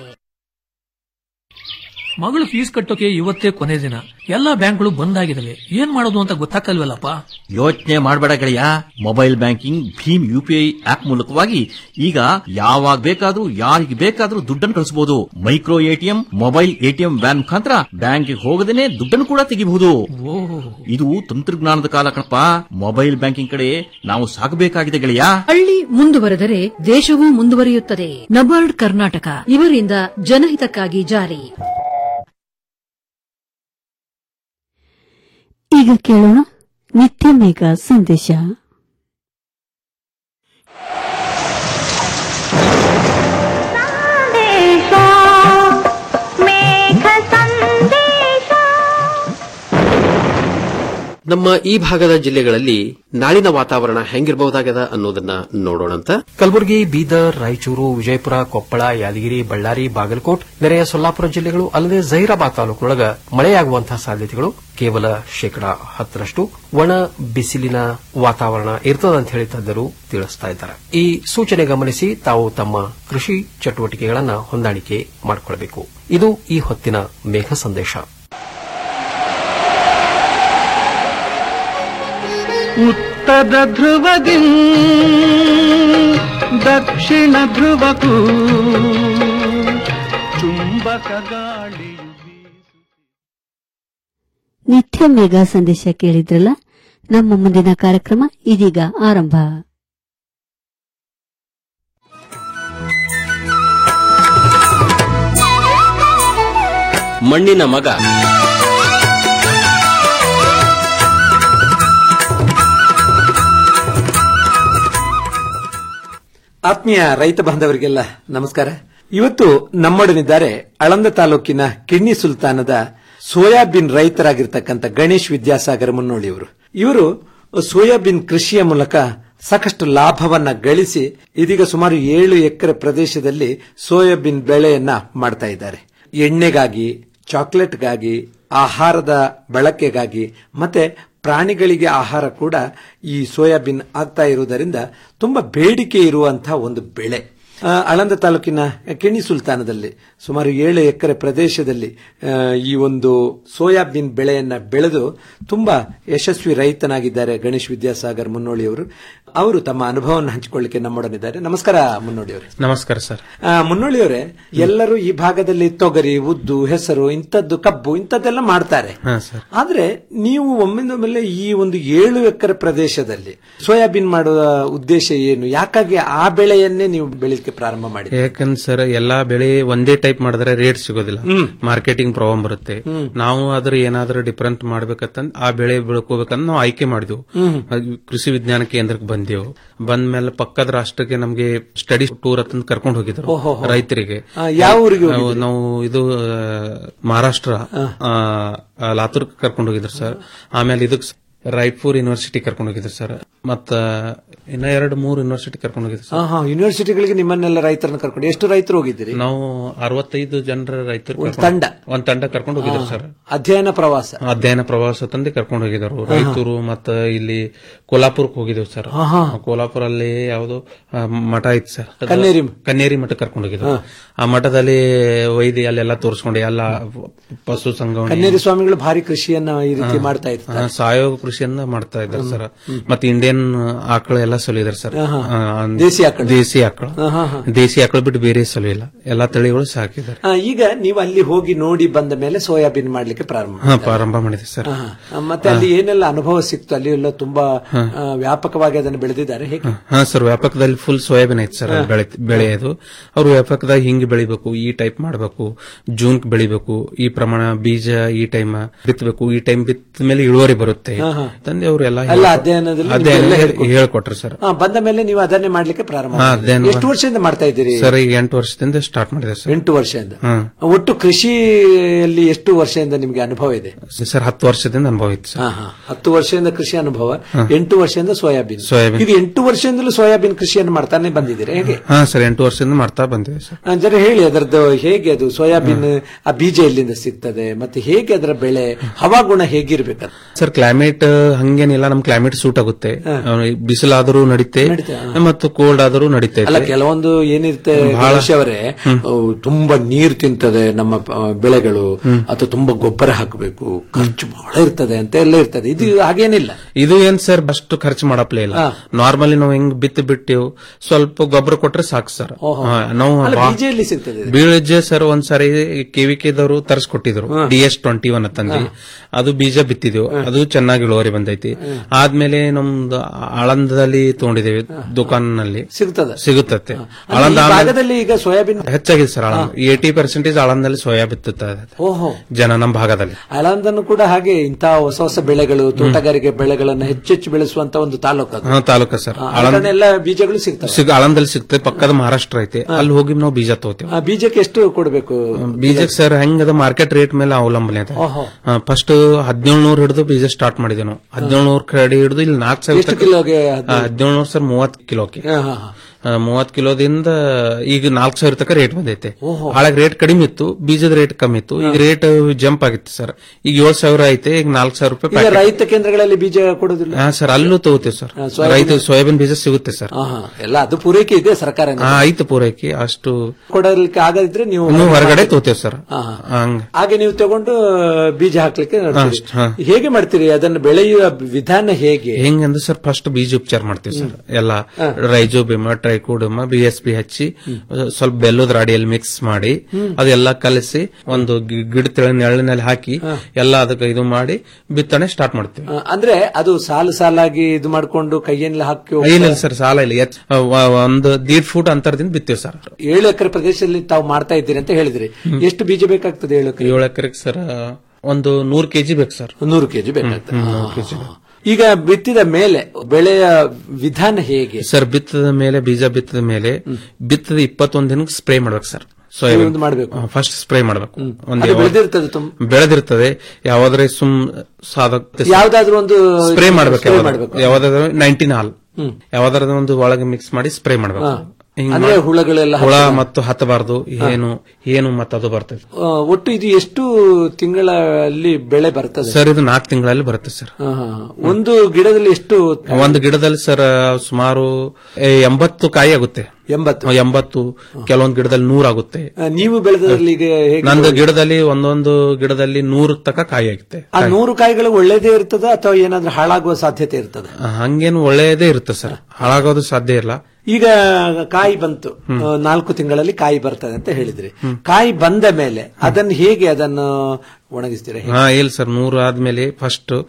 ಮಗಳು ಫೀಸ್ ಕಟ್ಟೋಕೆ ಇವತ್ತೇ ಕೊನೆ ದಿನ ಎಲ್ಲಾ ಬ್ಯಾಂಕ್ಗಳು ಬಂದ್ ಆಗಿದಾವೆ ಏನ್ ಮಾಡೋದು ಅಂತ ಗೊತ್ತಾಗಲ್ವಲ್ಲಪ್ಪ ಯೋಚನೆ ಮಾಡಬೇಡ ಗೆಳೆಯ ಮೊಬೈಲ್ ಬ್ಯಾಂಕಿಂಗ್ ಭೀಮ್ ಯುಪಿಐ ಆಪ್ ಮೂಲಕವಾಗಿ ಈಗ ಯಾವಾಗ ಬೇಕಾದ್ರೂ ಯಾರಿಗೆ ಬೇಕಾದ್ರೂ ದುಡ್ಡನ್ನು ಕಳಿಸಬಹುದು micro ATM mobile ATM van ಮುಖಾಂತರ ಬ್ಯಾಂಕ್ಗೆ ಹೋಗದೇನೆ ದುಡ್ಡನ್ನು ಕೂಡ ತೆಗಿಬಹುದು ಇದು ತಂತ್ರಜ್ಞಾನದ ಕಾಲ ಕಣಪ್ಪ ಮೊಬೈಲ್ ಬ್ಯಾಂಕಿಂಗ್ ಕಡೆ ನಾವು ಸಾಗಬೇಕಾಗಿದೆ ಗೆಳೆಯ ಹಳ್ಳಿ ಮುಂದುವರೆದರೆ ದೇಶವೂ ಮುಂದುವರಿಯುತ್ತದೆ ನಬಾರ್ಡ್ ಕರ್ನಾಟಕ ಇವರಿಂದ ಜನಹಿತಕ್ಕಾಗಿ ಜಾರಿ ಈಗ ಕೇಳೋಣ ನಿತ್ಯ ಮೇಘ ಸಂದೇಶ ನಮ್ಮ ಈ ಭಾಗದ ಜಿಲ್ಲೆಗಳಲ್ಲಿ ನಾಳಿನ ವಾತಾವರಣ ಹೆಂಗಿರಬಹುದಾಗದ ಅನ್ನೋದನ್ನ ನೋಡೋಣಂತ ಕಲಬುರಗಿ ಬೀದರ್ ರಾಯಚೂರು ವಿಜಯಪುರ ಕೊಪ್ಪಳ ಯಾದಗಿರಿ ಬಳ್ಳಾರಿ ಬಾಗಲಕೋಟ್ ನೆರೆಯ ಸೊಲ್ಲಾಪುರ ಜಿಲ್ಲೆಗಳು ಅಲ್ಲದೆ ಜಹೀರಾಬಾದ್ ತಾಲೂಕಿನೊಳಗ ಮಳೆಯಾಗುವಂತಹ ಸಾಧ್ಯತೆಗಳು ಕೇವಲ ಶೇಕಡಾ ಹತ್ತರಷ್ಟು ಒಣ ಬಿಸಿಲಿನ ವಾತಾವರಣ ಇರ್ತದಂತ ಹೇಳಿ ತಜ್ಞರು ತಿಳಿಸ್ತಾ ಇದ್ದಾರೆ ಈ ಸೂಚನೆ ಗಮನಿಸಿ ತಾವು ತಮ್ಮ ಕೃಷಿ ಚಟುವಟಿಕೆಗಳನ್ನ ಹೊಂದಾಣಿಕೆ ಮಾಡಿಕೊಳ್ಳಬೇಕು ಇದು ಈ ಹೊತ್ತಿನ ಮೇಘ ಸಂದೇಶ ಉತ್ತರ ಧ್ರುವದಿ ದಕ್ಷಿಣ ಧ್ರುವಕ್ಕೂ ಚುಂಬಕ ಗಾಳಿ ನಿತ್ಯ ಮೇಘ ಸಂದೇಶ ಕೇಳಿದ್ರಲ್ಲ ನಮ್ಮ ಮುಂದಿನ ಕಾರ್ಯಕ್ರಮ ಇದೀಗ ಆರಂಭ ಮಣ್ಣಿನ ಮಗ ಆತ್ಮೀಯ ರೈತ ಬಾಂಧವರಿಗೆಲ್ಲ ನಮಸ್ಕಾರ ಇವತ್ತು ನಮ್ಮೊಡನಿದ್ದಾರೆ ಆಳಂದ ತಾಲೂಕಿನ ಕಿಡ್ನಿ ಸುಲ್ತಾನದ ಸೋಯಾಬೀನ್ ರೈತರಾಗಿರ್ತಕ್ಕಂಥ ಗಣೇಶ್ ವಿದ್ಯಾಸಾಗರ ಮುನ್ನೋಳಿಯವರು ಇವರು ಸೋಯಾಬೀನ್ ಕೃಷಿಯ ಮೂಲಕ ಸಾಕಷ್ಟು ಲಾಭವನ್ನ ಗಳಿಸಿ ಇದೀಗ ಸುಮಾರು ಏಳು ಎಕರೆ ಪ್ರದೇಶದಲ್ಲಿ ಸೋಯಾಬೀನ್ ಬೆಳೆಯನ್ನ ಮಾಡ್ತಾ ಇದ್ದಾರೆ ಎಣ್ಣೆಗಾಗಿ ಚಾಕ್ಲೇಟ್ಗಾಗಿ ಆಹಾರದ ಬಳಕೆಗಾಗಿ ಮತ್ತೆ ಪ್ರಾಣಿಗಳಿಗೆ ಆಹಾರ ಕೂಡ ಈ ಸೋಯಾಬೀನ್ ಆಗ್ತಾ ಇರುವುದರಿಂದ ತುಂಬಾ ಬೇಡಿಕೆ ಇರುವಂತಹ ಒಂದು ಬೆಳೆ ಆ, ಆಳಂದ ತಾಲೂಕಿನ ಕೆಣಿ ಸುಲ್ತಾನದಲ್ಲಿ ಸುಮಾರು ಏಳು ಎಕರೆ ಪ್ರದೇಶದಲ್ಲಿ ಆ, ಈ ಒಂದು ಸೋಯಾಬೀನ್ ಬೆಳೆಯನ್ನ ಬೆಳೆದು ತುಂಬಾ ಯಶಸ್ವಿ ರೈತನಾಗಿದ್ದಾರೆ ಗಣೇಶ್ ವಿದ್ಯಾಸಾಗರ್ ಮುನ್ನೋಳಿಯವರು ಅವರು ತಮ್ಮ ಅನುಭವವನ್ನು ಹಂಚಿಕೊಳ್ಳಿಕ್ಕೆ ನಮ್ಮೊಡನಿದ್ದಾರೆ ನಮಸ್ಕಾರ ಮುನ್ನೋಳಿಯವರೇ ನಮಸ್ಕಾರ ಸರ್ ಆ, ಮುನ್ನೋಳಿಯವರೇ ಎಲ್ಲರೂ ಈ ಭಾಗದಲ್ಲಿ ತೊಗರಿ ಉದ್ದು ಹೆಸರು ಇಂಥದ್ದು ಕಬ್ಬು ಇಂಥದ್ದೆಲ್ಲ ಮಾಡ್ತಾರೆ ಹಾ ಸರ್ ಆದ್ರೆ ನೀವು ಒಮ್ಮಿಂದೊಮ್ಮೆಲೆ ಈ ಒಂದು ಏಳು ಎಕರೆ ಪ್ರದೇಶದಲ್ಲಿ ಸೋಯಾಬೀನ್ ಮಾಡುವ ಉದ್ದೇಶ ಏನು ಯಾಕಾಗಿ ಆ ಬೆಳೆಯನ್ನೇ ನೀವು ಬೆಳೀಲಿಕ್ಕೆ ಪ್ರಾರಂಭ ಮಾಡಿ ಯಾಕಂದ್ರೆ ಸರ್ ಎಲ್ಲಾ ಬೆಳೆ ಒಂದೇ ಟೈಪ್ ಮಾಡಿದ್ರೆ ರೇಟ್ ಸಿಗೋದಿಲ್ಲ ಹ್ಮ್. ಮಾರ್ಕೆಟಿಂಗ್ ಪ್ರಾಬ್ಲಮ್ ಬರುತ್ತೆ ಹ್ಮ್. ನಾವು ಅದ್ರ ಏನಾದ್ರೂ ಡಿಫರೆಂಟ್ ಮಾಡ್ಬೇಕಂತ ಆ ಬೆಳೆ ಬೆಳ್ಕೋಬೇಕಂತ ನಾವು ಆಯ್ಕೆ ಮಾಡಿದ್ವು ಹ್ಮ್. ಅದ್ ಕೃಷಿ ವಿಜ್ಞಾನ ಕೇಂದ್ರಕ್ಕೆ ಬಂದೆವು ಬಂದ್ಮೇಲೆ ಪಕ್ಕದ ರಾಷ್ಟ್ರಕ್ಕೆ ನಮ್ಗೆ ಸ್ಟಡಿ ಟೂರ್ ಅಂತ ಕರ್ಕೊಂಡು ಹೋಗಿದ್ರು ಓಹೋ ಹೋ. ರೈತರಿಗೆ ಆ, ಯಾವ ಊರಿಗೆ ನಾವು- ಹೋಗಿದ್ರಿ? ನಾವು ಇದು ಆ, ಮಹಾರಾಷ್ಟ್ರ ಆ, ಆ, ಲಾತೂರ್ ಕರ್ಕೊಂಡು ಹೋಗಿದ್ರು ಸರ್ ಆಮೇಲೆ ಇದಕ್ ರಾಯ್ಪುರ್ ಯೂನಿವರ್ಸಿಟಿ ಕರ್ಕೊಂಡು ಹೋಗಿದ್ರು ಸರ್ ಮತ್ತ ಇನ್ನ ಎರಡು ಮೂರು ಯೂನಿವರ್ಸಿಟಿ ಕರ್ಕೊಂಡು ಹೋಗಿದ್ರು ಸರ್ ಹಾ ಹಾ ಯೂನಿವರ್ಸಿಟಿಗಳಿಗೆ ನಿಮ್ಮನ್ನೆಲ್ಲ ರೈತರನ್ನ ಕರ್ಕೊಂಡು ಎಷ್ಟು ರೈತರು ಹೋಗಿದ್ದೀರಿ ನಾವು ಅರವತ್ತೈದು ಜನರ ರೈತರು ಒಂದ್ ಕರ್ಕೊಂಡು- ತಂಡ? ಒಂದ್ ತಂಡ ಕರ್ಕೊಂಡು ಹೋಗಿದ್ರು ಹಾ. ಸರ್ ಅಧ್ಯಯನ ಪ್ರವಾಸ ಅಧ್ಯಯನ ಪ್ರವಾಸ ತಂದೆ ಕರ್ಕೊಂಡು ಹೋಗಿದ್ರು ಹಾ. ರೈತರು ಮತ್ತ ಇಲ್ಲಿ ಕೋಲಾಪುರಕ್ಕೆ ಹೋಗಿದ್ದೇವೆ ಸರ್ ಹಾ, ಹಾ. ಕೋಲಾಪುರಲ್ಲಿ ಯಾವ್ದು ಆ, ಮಠ ಐತಿ ಸರ್ ಅದು ಕನ್ನೇರಿ. ಕನ್ನೇರಿ ಮಠ ಕರ್ಕೊಂಡು ಹೋಗಿದ್ರು ಹಾ. ಆ ಮಠದಲ್ಲಿ ವೈದ್ಯ ಅಲ್ಲೆಲ್ಲ ತೋರಿಸ್ಕೊಂಡು ಎಲ್ಲ ಪಶು ಸಂಗೋಪನೆ ಕನ್ನೇರಿ ಸ್ವಾಮಿಗಳು ಭಾರಿ ಕೃಷಿಯನ್ನ ಈ ರೀತಿ ಮಾಡ್ತಾ ಇರ್ತಾರೆ ಹಾ, ಸಾವಯವ ಕೃಷಿಯನ್ನ ಮಾಡ್ತಾ ಇದ್ದಾರೆ ಸರ್ ಮತ್ತೆ ಇಂಡಿಯನ್ ಆಕಳ ಎಲ್ಲ ಸೊಲಿದಾರೆ ಸರ್ ಹಾ, ಹಾ. ಆ, ದೇಸಿ ಆಕಳ? ದೇಸಿ ಆಕಳ ಹಾ, ಹಾ, ಹಾ. ದೇಸಿ ಆಕಳ ಬಿಟ್ಟು ಬೇರೆ ಸೊಲಿಲ್ಲ ಎಲ್ಲಾ ತಳಿಗಳು ಸಾಕಿದ್ದಾರೆ ಆ, ಈಗ ನೀವು ಅಲ್ಲಿ ಹೋಗಿ ನೋಡಿ ಬಂದ ಮೇಲೆ ಸೋಯಾಬೀನ್ ಮಾಡ್ಲಿಕ್ಕೆ ಪ್ರಾರಂಭ ಹಾ ಪ್ರಾರಂಭ ಮಾಡಿದೆ ಸರ್ ಹಾ, ಹಾ. ಮತ್ತೆ ಅಲ್ಲಿ ಏನೆಲ್ಲ ಅನುಭವ ಸಿಕ್ತು ಅಲ್ಲಿ ಎಲ್ಲ ತುಂಬಾ ಆ, ವ್ಯಾಪಕವಾಗಿ ಅದನ್ನು ಬೆಳೆದಿದ್ದಾರೆ ಹೇಗೆ ಹಾ ಸರ್ ವ್ಯಾಪಕದಲ್ಲಿ ಫುಲ್ ಸೋಯಾಬೀನ್ ಐತೆ ಸರ್ ಅಲ್ಲಿ ಬೆಳೆ ಬೆಳೆಯೋದು ಅವ್ರು ವ್ಯಾಪಕದಾಗ ಹಿಂಗ್ ಬೆಳಿಬೇಕು ಈ ಟೈಪ್ ಮಾಡಬೇಕು ಜೂನ್ ಬೆಳಿಬೇಕು ಈ ಪ್ರಮಾಣ ಬೀಜ ಈ ಟೈಮ್ ಬಿತ್ತಬೇಕು ಈ ಟೈಮ್ ಬಿತ್ತ ಮೇಲೆ ಇಳುವರಿ ಬರುತ್ತೆ ಹಾ, ಹಾ. ತಂದೆ ಅವರೆಲ್ಲ ಎಲ್ಲ ಅಧ್ಯಯನದಲ್ಲಿ ಅಧ್ಯಯನ ನಿಮ್ಗೆಲ್ಲ ಹೇಳ್ಕೊಟ್ರು. ಹೇಳ್ಕೊಟ್ರು ಸರ್ ಆ, ಬಂದ ಮೇಲೆ ನೀವು ಅದನ್ನೇ ಮಾಡ್ಲಿಕ್ಕೆ ಪ್ರಾರಂಭ ಹಾ, ಮಾಡಿದ್ರಿ. ಅಧ್ಯಯನ ಎಷ್ಟು ವರ್ಷದಿಂದ ಮಾಡ್ತಾ ಇದ್ದೀರಿ ಸರ್ ಈಗ ಎಂಟು ವರ್ಷದಿಂದ ಸ್ಟಾರ್ಟ್ ಮಾಡಿದೆ ಸರ್ ಎಂಟು ವರ್ಷದಿಂದ ಹ್ಮ್ ಒಟ್ಟು ಕೃಷಿಯಲ್ಲಿ ಎಷ್ಟು ವರ್ಷದಿಂದ ನಿಮ್ಗೆ ಅನುಭವ ಇದೆ ಸರ್ ಹತ್ತು ವರ್ಷದಿಂದ ಅನುಭವ ಇತ್ತು ಸರ್ ಹಾ, ಹಾ. ಹತ್ತು ವರ್ಷದಿಂದ ಕೃಷಿ ಅನುಭವ ಎಂಟು ವರ್ಷದಿಂದ ಸೋಯಾಬೀನ್ ಸೋಯಾಬೀನ್. ಈಗ ಎಂಟು ವರ್ಷದಿಂದಲೂ ಸೋಯಾಬೀನ್ ಕೃಷಿಯನ್ನು ಮಾಡ್ತಾನೆ ಬಂದಿದ್ದೀರಿ ಹೇಗೆ ಹಾ ಸರ್ ಎಂಟು ವರ್ಷದಿಂದ ಮಾಡ್ತಾ ಬಂದಿದೆ ಸರ್ ಆ, ಜರ ಹೇಳಿ ಅದರದ್ದು ಹೇಗೆ ಅದು ಸೋಯಾಬೀನ್ ಆ ಬೀಜ ಎಲ್ಲಿಂದ ಸಿಗ್ತದೆ ಮತ್ತೆ ಹೇಗೆ ಅದರ ಬೆಳೆ ಹವಾಗುಣ ಹೇಗಿರ್ಬೇಕಂತ ಸರ್ ಕ್ಲೈಮೇಟ್ ಹಂಗೇನಿಲ್ಲ ನಮ್ ಕ್ಲೈಮೇಟ್ ಸೂಟ್ ಆಗುತ್ತೆ ಅವ್ನು ಬಿಸಿಲಾದರೂ ನಡೀತೆ ಮತ್ತು ಕೋಲ್ಡ್ ಆದರೂ ನಡೀತೈತೆ ಅಲ್ಲ ಕೆಲವೊಂದು ಏನಿರುತ್ತೆ ಬಹಳ- ಗಣೇಶ್ ಅವರೇ ಅವು ತುಂಬಾ ನೀರ್ ತಿಂತದೆ ನಮ್ಮ ಆ, ಬೆಳೆಗಳು ಅಥವಾ ತುಂಬಾ ಗೊಬ್ಬರ ಹಾಕಬೇಕು ಖರ್ಚು ಬಹಳ ಇರ್ತದೆ ಅಂತ ಎಲ್ಲ ಇರ್ತದೆ ಇದು ಹಾಗೇನಿಲ್ಲ ಇದು ಏನ್ ಸರ್ ಅಷ್ಟು ಖರ್ಚು ಮಾಡಪ್ಲೇ ಇಲ್ಲ ಹಾ. ನಾರ್ಮಲಿ ನಾವು ಹೆಂಗ್ ಬಿತ್ತು ಬಿಟ್ಟಿವ್ ಸ್ವಲ್ಪ ಗೊಬ್ಬರ ಕೊಟ್ರೆ ಸಾಕು ಸರ್ ಓಹೋ. ಹಾ, ನಾವು ಅಲ್ಲ, ಬಾ- ಬೀಜ ಎಲ್ಲಿ ಸಿಗ್ತದೆ ಇದು? ಬೀಜ ಸರ್ ಒಂದ್ಸರಿ ಕೆವಿಕೆದವರು ತರಿಸ್ಕೊಟ್ಟಿದ್ರು ಹಾ. ಡಿ ಎಸ್ ಟ್ವೆಂಟಿ ಒನ್ ಅಂತಂದು ಅದು ಬೀಜ ಬಿತ್ತಿದೆವು ಅದು ಚೆನ್ನಾಗಿ ಇಳುವರಿ ಬಂದೈತಿ ಆದ್ಮೇಲೆ ನಮ್ದು ಆಳಂದದಲ್ಲಿ ತಗೊಂಡಿದ್ದೇವೆ ದುಕಾನ್ನಲ್ಲಿ ಸಿಗ್ತದೆ ಸಿಗುತ್ತತ್ತೆ ಅಂದ್ರೆ ಆಳಂದ ಈ ಆಮೇಲೆ ಭಾಗದಲ್ಲಿ ಈಗ ಸೋಯಾಬೀನ್ ಹೆಚ್ಚಾಗಿದೆ ಸರ್ ಆಳಂದ ಏಟಿ ಪರ್ಸೆಂಟೇಜ್ ಆಳಂದಲ್ಲಿ ಸೋಯಾ ಬಿತ್ತುತ್ತಾ ಇದೆ ಓಹೋ ಜನ ನಮ್ಮ ಭಾಗದಲ್ಲಿ ಅಲಾಂದನ್ನು ಕೂಡ ಹಾಗೆ ಇಂತಹ ಹೊಸ ಹೊಸ ಬೆಳೆಗಳು ತೋಟಗಾರಿಕೆ ಬೆಳೆಗಳನ್ನು ಹೆಚ್ಚೆಚ್ಚು ಬೆಳೆಸುವಂತ ಒಂದು ತಾಲೂಕು ಅದು ಹಾ ತಾಲೂಕ ಸರ್ ಆ, ಆಳಂದ ಅದನ್ನ ಎಲ್ಲ ಬೀಜಗಳು ಸಿಗ್ತವೆ ಸಿಗ ಆಳಂದಲ್ಲಿ ಸಿಗ್ತದೆ ಪಕ್ಕದ ಮಹಾರಾಷ್ಟ್ರ ಐತೆ ಅಲ್ಲಿ ಹೋಗಿ ನಾವು ಬೀಜ ತಗೋತೇವೆ ಆ ಬೀಜಕ್ಕೆ ಎಷ್ಟು ಕೊಡಬೇಕು ಬೀಜಕ್ಕೆ ಸರ್ ಹೆಂಗದ ಮಾರ್ಕೆಟ್ ರೇಟ್ ಮೇಲೆ ಅವಲಂಬನೆ ಅದ ಓಹೋ. ಫಸ್ಟ್ ಹದಿನೇಳ್ನೂರ್ ಹಿಡಿದು ಬೀಜ ಸ್ಟಾರ್ಟ್ ಮಾಡಿದ್ವಿ ನಾವು ಹದಿನೇಳ್ನೂರ್ ಕಡೆ ಹಿಡಿದು ಇಲ್ಲಿ ನಾಲ್ಕು ಸಾವಿರ ಎಷ್ಟು ಕಿಲೋಗೆ ಹದಿನೇಳ್ನೂರ್ ಸರ್ ಮೂವತ್ ಕಿಲೋಕ್ಕೆ ಹಾ, ಹಾ, ಹಾ. ಮೂವತ್ ಕಿಲೋದಿಂದ ಈಗ ನಾಲ್ಕು ಸಾವಿರ ತನಕ ರೇಟ್ ಬಂದೈತೆ ಓಹೋ. ಹಾಳಾಗ ರೇಟ್ ಕಡಿಮೆ ಇತ್ತು ಬೀಜದ ರೇಟ್ ಕಮ್ಮಿ ಇತ್ತು ಈಗ ರೇಟ್ ಜಂಪ್ ಆಗಿತ್ತು ಸರ್ ಈಗ ಏಳ್ ಸಾವಿರ ಐತೆ ಈಗ ನಾಲ್ಕು ಸಾವಿರ ರೂಪಾಯಿ ಈಗ packet. ರೈತ ಕೇಂದ್ರಗಳಲ್ಲಿ ಬೀಜ ಕೊಡುದಿಲ್ಲ ಹಾ ಸರ್ ಅಲ್ಲೂ ತಗೋತೀವಿ ಸರ್ ಹಾ, ಸೋಯಾಬೀನ್- ರೈತ ಸೋಯಾಬೀನ್ ಬೀಜ ಸಿಗುತ್ತೆ ಸರ್ ಹಾ, ಹಾ. ಎಲ್ಲ ಅದು ಪೂರೈಕೆ ಇದೆ ಸರ್ಕಾರ ಹಾ ಐತೆ ಪೂರೈಕೆ ಅಷ್ಟು ಕೊಡಲಿಕ್ಕೆ ಆಗದಿದ್ರೆ ನೀವು ಇನ್ನು ಹೊರಗಡೆ ತಗೋತೇವೆ ಸರ್ ಹಾ, ಹಾ. ಹಂಗ ಹಾಗೆ ನೀವು ತಗೊಂಡು ಬೀಜ ಹಾಕ್ಲಿಕ್ಕೆ ನೋಡ್ತೀರಿ. ಅಷ್ಟ್, ಹಾ. ಹೇಗೆ ಮಾಡ್ತೀರಿ ಅದನ್ನು ಬೆಳೆಯುವ ವಿಧಾನ ಹೇಗೆ ಹೆಂಗಂದ್ರೆ ಸರ್ ಫಸ್ಟ್ ಬೀಜ ಉಪಚಾರ ಮಾಡ್ತೀವಿ ಸರ್ ಎಲ್ಲ ಹಾ. Rhizobium trichoderma B S P ಹಚ್ಚಿ ಸ್ವಲ್ಪ ಬೆಲ್ಲದ ರಾಡಿಯಲ್ಲಿ ಮಿಕ್ಸ್ ಮಾಡಿ ಅದೆಲ್ಲ ಕಲಸಿ ಒಂದು ಗಿ- ಗಿಡ ತೆಳ ನೆರಳಿನಲ್ಲಿ ಹಾಕಿ ಎಲ್ಲ ಅದಕ್ಕೆ ಇದು ಮಾಡಿ ಬಿತ್ತನೆ ಸ್ಟಾರ್ಟ್ ಮಾಡ್ತೀವಿ ಆ, ಅಂದ್ರೆ ಅದು ಸಾಲು ಸಾಲಾಗಿ ಇದು ಮಾಡ್ಕೊಂಡು ಕೈಯಲ್ಲಿ ಹಾಕಿ ಹೋಗ್ತಾ- ಇಲ್ಲ ಸರ್ ಸಾಲ ಇಲ್ಲ ಎತ್- ವ- ಒಂದು ದೀಡ್ ಫೂಟ್ ಅಂತರದಿಂದ ಬಿತ್ತೀವಿ ಸರ್ ಏಳು ಎಕರೆ ಪ್ರದೇಶದಲ್ಲಿ ತಾವು ಮಾಡ್ತಾ ಇದ್ದೀರಿ ಅಂತ ಹೇಳಿದ್ರಿ ಎಷ್ಟು ಬೀಜ ಬೇಕಾಗ್ತದೆ ಏಳು ಎಕರೆ ಏಳು ಎಕರೆಗೆ ಸರ್ ಒಂದು ನೂರು ಕೆಜಿ ಬೇಕು ಸರ್ ನೂರು ಕೆಜಿ ಬೇಕಾಗ್ತದೆ ಹ್ಮ್, ಹಾ, ನೂರು ಕೆಜಿ ಹಾ, ಹಾ. ಈಗ ಬಿತ್ತಿದ ಮೇಲೆ ಬೆಳೆಯ ವಿಧಾನ ಹೇಗೆ ಸರ್ ಬಿತ್ತದ ಮೇಲೆ ಬೀಜ ಬಿತ್ತದ ಮೇಲೆ ಬಿತ್ತದ ಇಪ್ಪತ್ತೊಂದು ದಿನಕ್ಕೆ ಸ್ಪ್ರೇ ಮಾಡ್ಬೇಕು ಸರ್ ಸೋಯಾಬೀನ್ ಒಂದು ಮಾಡ್ಬೇಕು. ಫಸ್ಟ್ ಸ್ಪ್ರೇ ಮಾಡ್ಬೇಕು ಒಂದು ಅದು ಬೆಳೆದಿರ್ತದೆ ತುಂಬ ಬೆಳೆದಿರ್ತದೆ ಯಾವಾದ್ರೆ ಸುಮ್ ಸಾದ ಯಾವ್ದಾದ್ರು ಒಂದು ಸ್ಪ್ರೇ ಮಾಡ್ಬೇಕು spray ಯಾವ್ದಾದ್ರು. ಮಾಡ್ಬೇಕು. ಯಾವ್ದಾದ್ರು ನೈನ್ಟೀನ್ ಹಾಲ್ ಹ್ಮ್. ಯಾವ್ದಾದ್ರು ಒಂದು ಒಳಗೆ ಮಿಕ್ಸ್ ಮಾಡಿ ಸ್ಪ್ರೇ ಮಾಡ್ಬೇಕು ಹಾ. ಹಿಂಗ್ ಅಂದ್ರೆ ಮಾಡಿ- ಹುಳಗಳೆಲ್ಲ ಹುಳ ಹತ್ತಬಾರ್ದು. ಮತ್ತು ಹತ್ತಬಾರ್ದು ಏನು ಏನು ಮತ್ತು ಅದು ಬರ್ತದೆ ಆ, ಒಟ್ಟು ಇದು ಎಷ್ಟು ತಿಂಗಳಲ್ಲಿ ಬೆಳೆ ಬರ್ತದೆ ಸರ್ ಇದು ನಾಲ್ಕು ತಿಂಗಳಲ್ಲಿ ಬರುತ್ತೆ ಸರ್ ಹಾ, ಹಾ. ಒಂದು ಗಿಡದಲ್ಲಿ ಎಷ್ಟು ಒಂದು ಗಿಡದಲ್ಲಿ ಸರ್ ಸುಮಾರು ಏ, ಎಂಬತ್ತು ಕಾಯಿ ಆಗುತ್ತೆ ಎಂಬತ್ತು ಎಂಬತ್ತು ಕೆಲವೊಂದು ಗಿಡದಲ್ಲಿ ನೂರ್ ಆಗುತ್ತೆ ಆ, ನೀವು ಬೆಳೆದಲ್ಲಿ ಈಗ ಹೇಗೆ ನಂದು ಗಿಡದಲ್ಲಿ ಒಂದೊಂದು ಗಿಡದಲ್ಲಿ ನೂರು ತಕ ಕಾಯಿ ಆಗುತ್ತೆ ಆ ನೂರು ಕಾಯಿಗಳು ಒಳ್ಳೇದೇ ಇರ್ತದ ಅಥವಾ ಏನಾದ್ರೂ ಹಾಳಾಗುವ ಸಾಧ್ಯತೆ ಇರ್ತದೆ ಹಂಗೇನು ಒಳ್ಳೆಯದೇ ಇರುತ್ತೆ ಸರ್ ಹಾಳಾಗೋದು ಸಾಧ್ಯ ಇಲ್ಲ ಈಗ ಕಾಯಿ ಬಂತು ಆ, ನಾಲ್ಕು ತಿಂಗಳಲ್ಲಿ ಕಾಯಿ ಬರ್ತದೆ ಅಂತ ಹೇಳಿದ್ರಿ ಕಾಯಿ ಬಂದ ಮೇಲೆ ಅದನ್ನು ಹೇಗೆ ಅದನ್ನು ಒಣಗಿಸ್ತೀರಾ ಹೇಗೆ? ಹಾ ಇಲ್ಲ ಸರ್ ನೂರು ಆದ್ಮೇಲೆ ಫಸ್ಟ್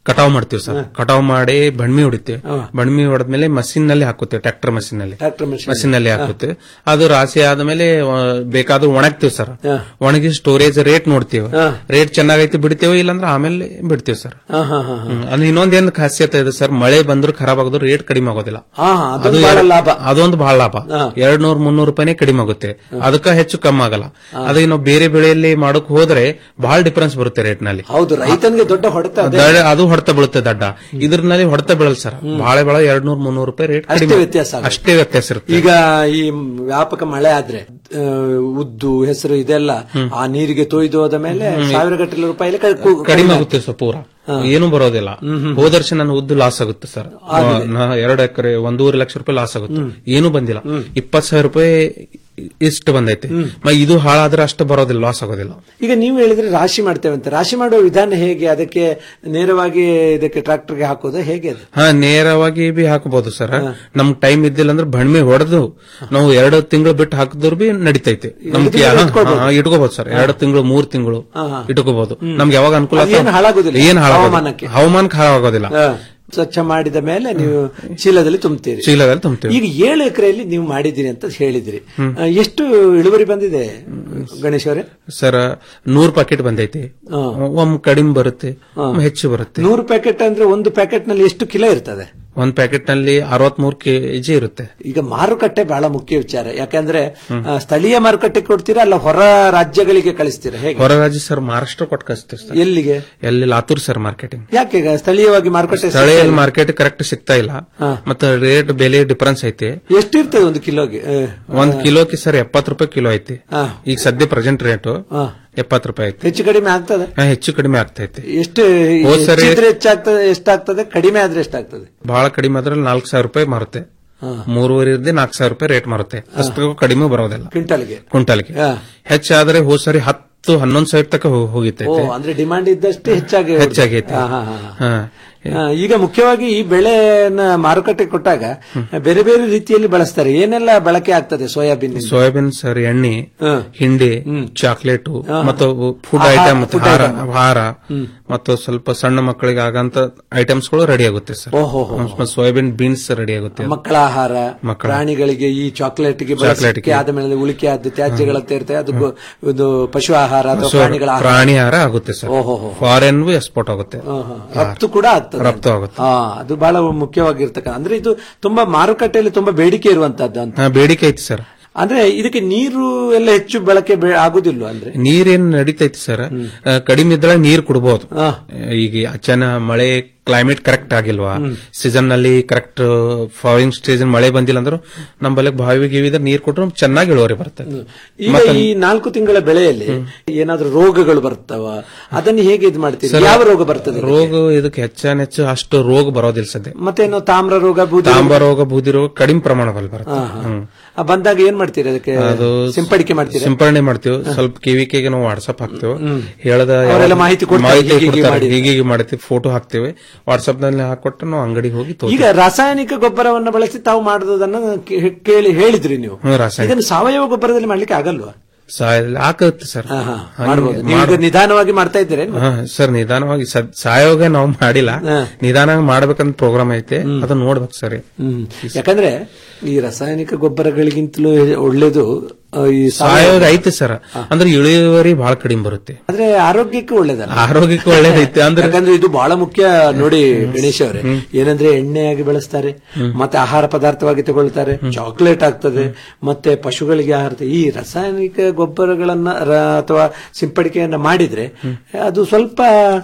ಕಟಾವ್ ಮಾಡ್ತೀವಿ ಸರ್ ಕಟಾವ್ ಮಾಡಿ ಬಣ್ಮಿ ಹೊಡಿತೀವಿ ಬಣ್ಮಿ ಹೊಡೆದ್ಮೇಲೆ ಮಷಿನ್ ನಲ್ಲಿ ಹಾಕುತ್ತೇವೆ ಟ್ರ್ಯಾಕ್ಟರ್ ಮಷಿನ್ ನಲ್ಲಿ ಟ್ರ್ಯಾಕ್ಟರ್ machine. ಮಷಿನ್ ನಲ್ಲಿ ಹಾಕುತ್ತೇವೆ ಅದು ರಾಶಿ ಆದ್ಮೇಲೆ ಆ, ಬೇಕಾದ್ರೂ ಒಣಗ್ತೀವಿ ಸರ್ ಒಣಗಿ ಸ್ಟೋರೇಜ್ ರೇಟ್ ನೋಡ್ತೀವಿ ರೇಟ್ ಚೆನ್ನಾಗೈತಿ ಬಿಡ್ತೇವೆ ಇಲ್ಲಾಂದ್ರೆ ಆಮೇಲೆ ಬಿಡ್ತೀವಿ ಸರ್ ಹಾ, ಹಾ, ಹಾ, ಹಾ. ಹ್ಮ್. ಅದು ಇನ್ನೊಂದೇನ್ ಖಾಸಿಯತೆ ಇದೆ ಸರ್ ಮಳೆ ಬಂದ್ರು ಖರಾಬ್ ಆಗೋದು ರೇಟ್ ಕಡಿಮೆ ಆಗೋದಿಲ್ಲ ಹಾ, ಹಾ, ಅದೊಂದು ಅದು ಬಹಳ ಎರಡ್- ಲಾಭ. ಅದೊಂದು ಬಹಳ ಲಾಭ ಎರಡ್ ನೂರ್ ಮುನ್ನೂರು ರೂಪಾಯಿನೇ ಕಡಿಮೆ ಆಗುತ್ತೆ ಅದಕ್ಕ ಹೆಚ್ಚು ಕಮ್ಮಿ ಆಗಲ್ಲ ಅದೇ ನಾವು ಬೇರೆ ಬೆಳೆಯಲ್ಲಿ ಮಾಡಕ್ ಹೋದ್ರೆ ಬಹಳ ಡಿಫರೆನ್ಸ್ ಬರುತ್ತೆ ರೇಟ್ ನಲ್ಲಿ ಹೌದು ರೈತನಿಗೆ ದೊಡ್ಡ ಹೊಡೆತ ಅದೇ. ದಡ- ಅದು ಹೊಡೆತ ಬೀಳುತ್ತೆ ದಡ್ಡ ಇದ್ರಲ್ಲಿ ಹೊಡೆತ ಬೀಳಲ್ಲ ಸರ್ ಬಾಳೆ ಬಾಳ ಎರಡ್ ನೂರ್ ಮುನ್ನೂರು ರೂಪಾಯಿ ರೇಟ್ ಅಷ್ಟೇ ಕಡಿಮೆ ವ್ಯತ್ಯಾಸ ಆಗುತ್ತೆ. ಅಷ್ಟೇ ವ್ಯತ್ಯಾಸ ಇರುತ್ತೆ ಈಗ ಈ ವ್ಯಾಪಕ ಮಳೆ ಆದ್ರೆ ಆ, ಉದ್ದು ಹೆಸರು ಇದೆಲ್ಲ ಆ ನೀರಿಗೆ ತೊಯ್ದು ಹೋದ ಮೇಲೆ ಸಾವಿರ ಗಟ್ಟಲೆ ರೂಪಾಯಿ ಕಡಿಮೆ ಆಗುತ್ತೆ ಸರ್ ಪೂರ ಏನು ಬರೋದಿಲ್ಲ ಹೋದ ವರ್ಷ ನನ್ನ ಉದ್ದು ಲಾಸ್ ಆಗುತ್ತೆ ಸರ್ ನಾ- ಎರಡು ಎಕರೆ ಒಂದೂವರೆ ಲಕ್ಷ ರೂಪಾಯಿ ಲಾಸ್ ಆಗುತ್ತೆ ಏನು ಬಂದಿಲ್ಲ ಇಪ್ಪತ್ ಸಾವಿರ ರೂಪಾಯಿ ಇಷ್ಟು ಬಂದೈತೆ ಮ- ಇದು ಹಾಳಾದ್ರೆ ಅಷ್ಟು ಬರೋದಿಲ್ಲ ಲಾಸ್ ಆಗೋದಿಲ್ಲ ಈಗ ನೀವು ಹೇಳಿದ್ರೆ ರಾಶಿ ಮಾಡ್ತೇವೆ ಅಂತ ರಾಶಿ ಮಾಡುವ ವಿಧಾನ ಹೇಗೆ ಅದಕ್ಕೆ ನೇರವಾಗಿ ಇದಕ್ಕೆ ಟ್ರಾಕ್ಟರ್ಗೆ ಹಾಕೋದು ಹೇಗೆ ಅದು ಹಾ ನೇರವಾಗಿ ಬಿ ಹಾಕಬಹುದು ಸರ್ ನಮ್ಗ್ ಟೈಮ್ ಇದ್ದಿಲ್ಲ ಅಂದ್ರೆ ಬಣ್ಮೆ ಹೊಡೆದು ನಾವು ಎರಡು ತಿಂಗಳು ಬಿಟ್ಟು ಹಾಕಿದ್ರು ಬಿ ನಡಿತೈತೆ ನಮ್ಗೆ ತಿಂಗಳು ಹಾ, ಇಟ್ಕೊಳ್ಬೋದು. ಹಾ, ಇಟ್ಕೋಬಹುದು ಸರ್ ಎರಡು ತಿಂಗಳು ಮೂರ್ ತಿಂಗಳು ಹಾ, ಹಾ. ಇಟ್ಕೋಬಹುದು ನಮ್ಗೆ ಯಾವಾಗ ಅನುಕೂಲ ಅದು ಏನು ಹಾಳಾಗೋದಿಲ್ಲ? ಏನ್ ಹವಾಮಾನಕ್ಕೆ? ಹಾಳಾಗೋದಿಲ್ಲ ಹವಾಮಾನಕ್ಕೆ ಹಾಳಾಗೋದಿಲ್ಲ ಆ, ಸ್ವಚ್ಛ ಮಾಡಿದ ಮೇಲೆ ನೀವು ಚೀಲದಲ್ಲಿ ತುಂಬ್ತೀರಿ ಚೀಲದಲ್ಲಿ ತುಂಬ್ತೀವಿ ಈಗ ಏಳು ಎಕರೆಯಲ್ಲಿ ನೀವು ಮಾಡಿದ್ದೀರಿ ಅಂತ ಹೇಳಿದಿರಿ ಆ, ಎಷ್ಟು ಇಳುವರಿ ಬಂದಿದೆ ಗಣೇಶ್ ಅವರೇ ಸರ್ ನೂರ್ ಪ್ಯಾಕೆಟ್ ಬಂದೈತಿ ಒಮ್ಮೆ ಕಡಿಮೆ ಬರುತ್ತೆ ಒಮ್ಮೆ ಹೆಚ್ಚು ಬರುತ್ತೆ ನೂರು ಪ್ಯಾಕೆಟ್ ಅಂದ್ರೆ ಒಂದು ಪ್ಯಾಕೆಟ್ ನಲ್ಲಿ ಎಷ್ಟು ಕಿಲೋ ಇರ್ತದೆ ಒಂದ್ ಪ್ಯಾಕೆಟ್ ನಲ್ಲಿ ಅರವತ್ಮೂರು ಕೆಜಿ ಇರುತ್ತೆ ಈಗ ಮಾರುಕಟ್ಟೆ ಬಹಳ ಮುಖ್ಯ ವಿಚಾರ ಯಾಕಂದ್ರೆ ಆ, ಸ್ಥಳೀಯ ಮಾರುಕಟ್ಟೆ ಕೊಡ್ತೀರಾ ಅಲ್ಲ ಹೊರ ರಾಜ್ಯಗಳಿಗೆ ಕಳಿಸ್ತೀರಾ ಹೇಗೆ ಹೊರ ರಾಜ್ಯ ಸರ್ ಮಹಾರಾಷ್ಟ್ರ ಕೊಟ್ಟು ಕಳಿಸ್ತೀವಿ ಸರ್ ಎಲ್ಲಿಗೆ ಎಲ್ಲಿ ಲಾತೂರ್ ಸರ್ ಮಾರ್ಕೆಟಿಂಗ್ ಯಾಕೆ ಈಗ ಸ್ಥಳೀಯವಾಗಿ ಮಾರುಕಟ್ಟೆ ಸ್ಥಳೀಯ ಮಾರ್ಕೆಟ್ ಕರೆಕ್ಟ್ ಸಿಗ್ತಾ ಇಲ್ಲ ಮತ್ತೆ ರೇಟ್ ಬೆಲೆ ಡಿಫರೆನ್ಸ್ ಐತಿ ಎಷ್ಟು ಇರ್ತದೆ ಒಂದು ಕಿಲೋಗೆ ಆ, ಒಂದ್ ಕಿಲೋಕ್ಕೆ ಸರ್ ಎಪ್ಪತ್ತು ರೂಪಾಯಿ ಕಿಲೋ ಐತಿ ಹಾ. ಈಗ ಸದ್ಯ ಪ್ರೆಸೆಂಟ್ ರೇಟ್ ಹಾ. ಎಪ್ಪತ್ತು ರೂಪಾಯಿ ಐತಿ ಹೆಚ್ಚು ಕಡಿಮೆ ಆಗ್ತದೆ ಹಾ, ಹೆಚ್ಚು ಕಡಿಮೆ ಆಗ್ತೈತಿ ಎಷ್ಟು ಹೋದ್ ಸರಿ- ಹೆಚ್ಚಿದ್ರೆ ಹೆಚ್ಚಾಗ್ತದೆ ಎಷ್ಟಾಗ್ತದೆ ಕಡಿಮೆ ಆದ್ರೆ ಎಷ್ಟಾಗ್ತದೆ ಬಹಳ ಕಡಿಮೆ ಆದ್ರೆ ನಾಲ್ಕು ಸಾವಿರ ರೂಪಾಯಿ ಮಾರುತ್ತೆ ಮೂರುವರೆ ಇರ್ದೆ ನಾಲ್ಕು ಸಾವಿರ ರೂಪಾಯಿ ರೇಟ್ ಮಾರುತ್ತೆ ಅಷ್ಟು ಕಡಿಮೆ ಬರೋದಿಲ್ಲ ಕ್ವಿಂಟಲ್ಗೆ ಕ್ವಿಂಟಲ್ಗೆ ಹಾ. ಹೆಚ್ಚಾದ್ರೆ ಹೋದ್ ಸರಿ ಹತ್ತು ಹನ್ನೊಂದು ಸಾವಿರ ತನಕ ಹೋ- ಓ ಹೋಗಿತ್ತೈತೆ ಅಂದ್ರೆ ಡಿಮಾಂಡ್ ಇದ್ದಷ್ಟು ಹೆಚ್ಚಾಗಿ ಹೆಚ್ಚಾಗೈತೆ ಹಾ, ಹಾ, ಹಾ. ಹಾ. ಆ, ಈಗ ಮುಖ್ಯವಾಗಿ ಈ ಬೆಳೆನ ಮಾರುಕಟ್ಟೆ ಕೊಟ್ಟಾಗ ಬೇರೆ ಬೇರೆ ರೀತಿಯಲ್ಲಿ ಬಳಸ್ತಾರೆ ಏನೆಲ್ಲ ಬಳಕೆ ಆಗ್ತದೆ ಸೋಯಾಬೀನ್ ಸೋಯಾಬೀನ್ ಸರ್ ಎಣ್ಣೆ ಹಿಂಡಿ ಚಾಕ್ಲೇಟ್ ಮತ್ತು ಫುಡ್ ಆಹಾರ, ಐಟಮ್ food ಹಾರ item. ಆಹಾರ ಮತ್ತು ಸ್ವಲ್ಪ ಸಣ್ಣ ಮಕ್ಕಳಿಗೆ ಆಗಂತ ಐಟಮ್ಸ್ ಗಳು ರೆಡಿ ಆಗುತ್ತೆ ಸರ್ ಓಹೋಹೋ. ಮತ್ತು ಸೋಯಾಬೀನ್ ಬೀನ್ಸ್ ರೆಡಿ ಆಗುತ್ತೆ ಮಕ್ಕಳ ಆಹಾರ ಮಕ್ಕಳ. ಪ್ರಾಣಿಗಳಿಗೆ ಈ ಚಾಕ್ಲೇಟ್ ಗೆ ಚಾಕ್ಲೇಟ್ಗೆ. ಬಳಸಲಿಕ್ಕೆ ಆದ ಮೇಲೆ ಉಳಿಕೆ ಆದ ತ್ಯಾಜ್ಯಗಳ ಇರ್ತದೆ ಅದು ಇದು ಪಶು ಆಹಾರ ಅಥವಾ ಸೊ, ಪ್ರಾಣಿಗಳ ಆಹಾರ ಪ್ರಾಣಿ ಆಹಾರ ಆಗುತ್ತೆ ಸರ್ ಓಹೋಹೋ. ಫಾರಿನ್ ಎಕ್ಸ್ಪೋರ್ಟ್ ಆಗುತ್ತೆ ಆಹಾ. ರಫ್ತು ಕೂಡ ಆಗ್ತದೆ ರಫ್ತು ಆಗುತ್ತೆ ಹಾ ಅದು ಬಹಳ ಮುಖ್ಯವಾಗಿರ್ತಕ್ಕ ಅಂದ್ರೆ ಇದು ತುಂಬಾ ಮಾರುಕಟ್ಟೆಯಲ್ಲಿ ತುಂಬಾ ಬೇಡಿಕೆ ಇರುವಂತದ್ದು ಅಂತ ಹಾ, ಬೇಡಿಕೆ ಐತಿ ಸರ್ ಅಂದ್ರೆ ಇದಕ್ಕೆ ನೀರು ಎಲ್ಲ ಹೆಚ್ಚು ಬಳಕೆ ಬೆ- ಆಗುದಿಲ್ಲ ಅಂದ್ರೆ ನೀರೇನ್ ನಡೀತೈತಿ ಸರ್ ಆ, ಕಡಿಮೆ ಇದ್ರೆ ನೀರ್ ಕುಡ್ಬೋದು ಈಗ ಅಚಾನ ಮಳೆ ಕ್ಲೈಮೇಟ್ ಕರೆಕ್ಟ್ ಆಗಿಲ್ವಾ ಸೀಸನ್ ನಲ್ಲಿ ಕರೆಕ್ಟ್ ಫಾಲಿಂಗ್ ಸ್ಟೇಜ್ ಮಳೆ ಬಂದಿಲ್ಲ ಅಂದ್ರೂ ನಮ್ಮಲ್ಲಿ ಬಾವಿ ಗಿವಿ ಇದ್ರೆ ನೀರ್ ಕೊಟ್ರು ಚೆನ್ನಾಗಿ ಇಳುವರಿ ಬರ್ತದೆ ಈಗ ಮತ್ತೆ ಈ ನಾಲ್ಕು ತಿಂಗಳ ಬೆಳೆಯಲ್ಲಿ ಏನಾದ್ರೂ ರೋಗಗಳು ಬರ್ತಾವ ಅದನ್ನು ಹೇಗೆ ಇದು ಮಾಡ್ತೀರಿ ಸರ್, ಯಾವ ರೋಗ ಬರ್ತದೆ ಇದಕ್ಕೆ? ರೋಗ ಇದಕ್ಕೆ ಹೆಚ್ಚಾನ ಹೆಚ್ಚು ಅಷ್ಟು ರೋಗ ಬರೋದಿಲ್ಲ ಸದ್ಯ ಮತ್ತೇನು ತಾಮ್ರ ರೋಗ ಬೂದಿ ರೋಗ? ತಾಂಬ ರೋಗ ಬೂದಿ ರೋಗ ಕಡಿಮೆ ಪ್ರಮಾಣದಲ್ಲಿ ಬರುತ್ತೆ ಹಾ, ಹಾ. ಹ್ಮ್. ಆ, ಬಂದಾಗ ಏನ್ ಮಾಡ್ತೀರಿ ಅದಕ್ಕೆ ಅದು ಸಿಂಪಡಿಕೆ ಮಾಡ್ತೀರಿ ಸಿಂಪರಣೆ ಮಾಡ್ತೀವಿ ಸ್ವಲ್ಪ ಕಿವಿಕೆಗೆ ನಾವು ವಾಟ್ಸ್ಆಪ್ ಹಾಕ್ತೇವೆ ಹೇಳದ ಅವರೆಲ್ಲ ಮಾಹಿತಿ ಕೊಡ್ತಾರೆ, ಮಾಹಿತಿ ಹೀಗೆ ಹೀಗೆ ಕೊಡ್ತಾರೆ ಮಾಡಿ. ಹೀಗೆ ಹೀಗೆ ಮಾಡ್ತೀವಿ ಫೋಟೋ ಹಾಕ್ತೇವೆ ವಾಟ್ಸ್ಆಪ್ ನಲ್ಲಿ ಹಾಕೊಟ್ಟು ನಾವು ಅಂಗಡಿಗೆ ಹೋಗಿ ಈಗ ತೋರಿಸ್ತೀವಿ. ರಾಸಾಯನಿಕ ಗೊಬ್ಬರವನ್ನ ಬಳಸಿ ತಾವು ಮಾಡುವುದನ್ನ ಕೇ- ಕೇಳಿ ಹೇಳಿದ್ರಿ ನೀವು ಹ್ಮ್, ರಾಸಾಯನಿಕ. ಇದನ್ನು ಸಾವಯವ ಗೊಬ್ಬರದಲ್ಲಿ ಮಾಡ್ಲಿಕ್ಕೆ ಆಗಲ್ವಾ ಸಾಯ- ಹಾಕುತ್ತೆ ಸರ್ ಹಂಗೆ ಮಾಡ್ಬೋದು ನೀವು ಈಗ ಮಾಡು- ನಿಧಾನವಾಗಿ ಮಾಡ್ತಾ ಇದ್ದೀರಿ ಹಾ, ಸರ್ ನಿಧಾನವಾಗಿ ಸದ್- ಸಾಯೋಗ ನಾವು ಮಾಡಿಲ್ಲ ನಿಧಾನವಾಗಿ ಮಾಡ್ಬೇಕಂತ ಪ್ರೋಗ್ರಾಮ್ ಐತೆ ಅದನ್ನ ನೋಡ್ಬೇಕು ಸರ್ ಹ್ಮ್. ಯಾಕಂದ್ರೆ ಈ ರಾಸಾಯನಿಕ ಗೊಬ್ಬರಗಳಿಗಿಂತಲೂ ಒಳ್ಳೇದು ಆ, ಈ ಸಾಯೋಗ ಸಾವಯವ ಐತೆ ಸರ್ ಅಂದ್ರೆ ಇಳುವರಿ ಬಹಳ ಕಡಿಮೆ ಬರುತ್ತೆ ಆದ್ರೆ ಆರೋಗ್ಯಕ್ಕೆ ಒಳ್ಳೇದಲ್ಲ ಆರೋಗ್ಯಕ್ಕೆ ಒಳ್ಳೇದೈತೆ ಅಂದ್ರೆ ಯಾಕಂದ್ರೆ ಇದು ಬಹಳ ಮುಖ್ಯ ನೋಡಿ ಗಣೇಶ್ ಅವರೇ ಏನಂದ್ರೆ ಎಣ್ಣೆಯಾಗಿ ಬೆಳೆಸ್ತಾರೆ ಮತ್ತೆ ಆಹಾರ ಪದಾರ್ಥವಾಗಿ ತಗೊಳ್ತಾರೆ ಚಾಕ್ಲೇಟ್ ಆಗ್ತದೆ ಮತ್ತೆ ಪಶುಗಳಿಗೆ ಆಹಾರ ಈ ರಾಸಾಯನಿಕ ಗೊಬ್ಬರಗಳನ್ನ ರ- ಅಥವಾ ಸಿಂಪಡಿಕೆಯನ್ನ ಮಾಡಿದ್ರೆ ಅದು ಸ್ವಲ್ಪ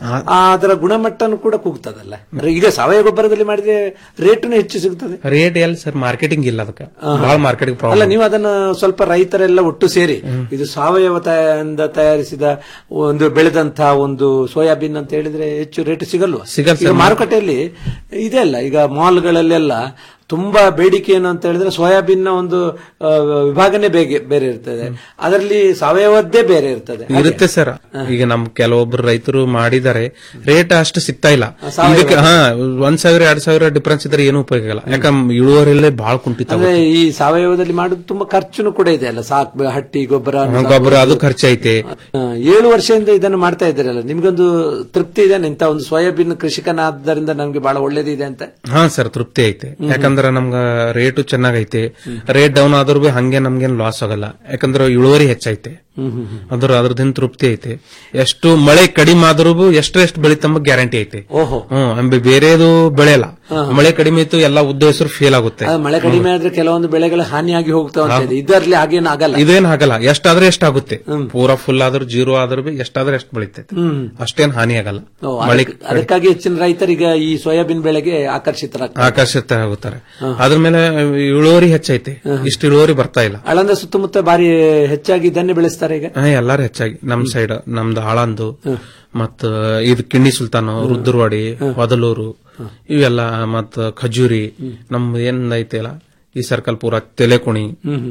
ಆ ಅದರ ಗುಣಮಟ್ಟನು ಕೂಡ ಕುಗ್ತದಲ್ಲ ಅಂದ್ರೆ ಈಗ ಸಾವಯವ ಗೊಬ್ಬರದಲ್ಲಿ ಮಾಡಿದ್ರೆ ರೇಟನು ಹೆಚ್ಚು ಸಿಗ್ತದೆ ರೇಟ್ ಎಲ್ಲಿ ಸರ್ ಮಾರ್ಕೆಟಿಂಗ್ ಇಲ್ಲ ಅದಕ್ಕೆ ಬಹಳ ಮಾರ್ಕೆಟಿಂಗ್ ಅಲ್ಲ ಪ್ರಾಬ್ಲಮ್ ನೀವು ಅದನ್ನ ಸ್ವಲ್ಪ ರೈತರೆಲ್ಲ ಒಟ್ಟು ಸೇರಿ ಇದು ಸಾವಯವ ತಯಿಂದ ತಯಾರಿಸಿದ ಒಂದು ಬೆಳೆದಂತಹ ಒಂದು ಸೋಯಾಬೀನ್ ಅಂತ ಹೇಳಿದ್ರೆ ಹೆಚ್ಚು ರೇಟ್ ಸಿಗಲ್ವಾ ಸಿಗಲ್ಲ ಈಗ ಸರ್. ಮಾರುಕಟ್ಟೆಯಲ್ಲಿ ಇದೆ ಅಲ್ಲ ಈಗ ಮಾಲ್ಗಳಲ್ಲೆಲ್ಲ ತುಂಬಾ ಬೇಡಿಕೆ ಏನು ಅಂತ ಹೇಳಿದ್ರೆ ಸೋಯಾಬೀನ್ ನ ಒಂದು ಆ, ವಿಭಾಗನೇ ಬೇಗೆ ಬೇರೆ ಇರ್ತದೆ ಅದರಲ್ಲಿ ಸಾವಯವದ್ದೇ ಬೇರೆ ಇರ್ತದೆ ಹಾಗೆ. ಇರುತ್ತೆ ಸರ್ ಈಗ ನಮ್ ಕೆಲವೊಬ್ರು ರೈತರು ಮಾಡಿದ್ದಾರೆ ರೇಟ್ ಅಷ್ಟು ಸಿಗ್ತಾ ಇಲ್ಲ ಸಾವಯವ. ಇದಕ್ಕೆ ಹಾ ಒಂದ್ ಸಾವಿರ ಎರಡ್ ಸಾವಿರ ಡಿಫ್ರೆನ್ಸ್ ಇದ್ರೆ ಏನು ಉಪಯೋಗ ಇಲ್ಲ ಯಾಕಂದ್ರೆ ಇಳುವರಿಯಲ್ಲೇ ಬಹಳ ಕುಂಠಿತ ಅಂದ್ರೆ ಈ ಸಾವಯವದಲ್ಲಿ ಮಾಡೋದು ತುಂಬಾ ಖರ್ಚುನು ಕೂಡ ಇದೆ ಅಲ್ಲ ಸಾಕ್ ಹಟ್ಟಿ ಗೊಬ್ಬರ ಹಾ, ಗೊಬ್ಬರ ಅದು ಖರ್ಚೈತೆ ಆ, ಏಳು ವರ್ಷದಿಂದ ಇದನ್ನು ಮಾಡ್ತಾ ಇದ್ದೀರಲ್ಲ ನಿಮ್ಗೊಂದು ತೃಪ್ತಿ ಇದೆ ಇಂತ ಒಂದು ಸೋಯಾಬೀನ್ ಕೃಷಿಕನಾದ್ದರಿಂದ ನಮ್ಗೆ ಬಹಳ ಒಳ್ಳೇದಿದೆ ಅಂತ ಹಾ ಸರ್ ತೃಪ್ತಿ ಐತೆ ಯಾಕಂದ್ರೆ ನಮ್ಗ ರೇಟು ಚೆನ್ನಾಗೈತೆ ರೇಟ್ ಡೌನ್ ಆದ್ರೂ ಬಿ ಹಂಗೆ ನಮ್ಗೇನ್ ಲಾಸ್ ಆಗಲ್ಲ ಯಾಕಂದ್ರೆ ಇಳುವರಿ ಹೆಚ್ಚೈತೆ ಅದ್ರ ಅದ್ರದಿಂದ ತೃಪ್ತಿ ಐತೆ ಎಷ್ಟು ಮಳೆ ಕಡಿಮೆ ಆದ್ರೂ ಎಷ್ಟು ಎಷ್ಟು ಬೆಳಿತಂಬ ಗ್ಯಾರಂಟಿ ಐತೆ ಓಹೋ ಹ್ಮ್ ಅಂಬೆ ಬೇರೆದು ಬೆಳೆಯಲ್ಲ ಮಳೆ ಕಡಿಮೆ ಇತ್ತು ಎಲ್ಲ ಉದ್ದ ಹೆಸರು ಫೇಲ್ ಆಗುತ್ತೆ ಆ, ಮಳೆ ಕಡಿಮೆ ಆದ್ರೆ ಕೆಲವೊಂದು ಬೆಳೆಗಳು ಹಾನಿಯಾಗಿ ಹೋಗ್ತಾವ ಅಂತ ಇದೆ ಇದರಲ್ಲಿ ಹಾಗೇನು ಆಗಲ್ಲ ಇದೇನ್ ಆಗಲ್ಲ ಎಷ್ಟಾದ್ರೆ ಎಷ್ಟಾಗುತ್ತೆ ಪೂರಾ ಫುಲ್ ಆದ್ರೂ ಜೀರೋ ಆದ್ರೂ ಬಿ ಎಷ್ಟಾದ್ರೆ ಎಷ್ಟು ಬೆಳಿತೈತೆ ಹ್ಮ್. ಅಷ್ಟೇನ್ ಹಾನಿ ಆಗಲ್ಲ ಓ, ಮಳೆ ಅದಕ್ಕೆ- ಅದಕ್ಕಾಗಿ ಹೆಚ್ಚಿನ ರೈತರೀಗ ಈ ಸೋಯಾಬೀನ್ ಬೆಳೆಗೆ ಆಕರ್ಷಿತರಾಗ್ತಾರೆ ಆಕರ್ಷಿತ ಆಗುತ್ತಾರೆ ಅದ್ರ ಮೇಲೆ ಇಳುವರಿ ಹೆಚ್ಚೈತೆ ಇಷ್ಟು ಇಳುವರಿ ಬರ್ತಾ ಇಲ್ಲ ಆಳಂದ ಸುತ್ತಮುತ್ತ ಬಾರಿ ಹೆಚ್ಚಾಗಿ ಇದನ್ನೇ ಬೆಳೆಸ್ತಾರೆ ಈಗ ಹಾ, ಎಲ್ಲಾರು ಹೆಚ್ಚಾಗಿ ನಮ್ ಸೈಡ್ ನಮ್ದು ಆಳಂದು ಮತ್ತ ಇದು ಕಿಣ್ಣಿ ಸುಲ್ತಾನ ರುದ್ರವಾಡಿ ಹೊದಲೂರು ಇವೆಲ್ಲ ಮತ್ತ ಖಜೂರಿ ನಮ್ ಏನ್ ಐತೆಲ್ಲ ಈ ಸರ್ಕಲ್ ಪೂರ ತೆಲೆಕುಣಿ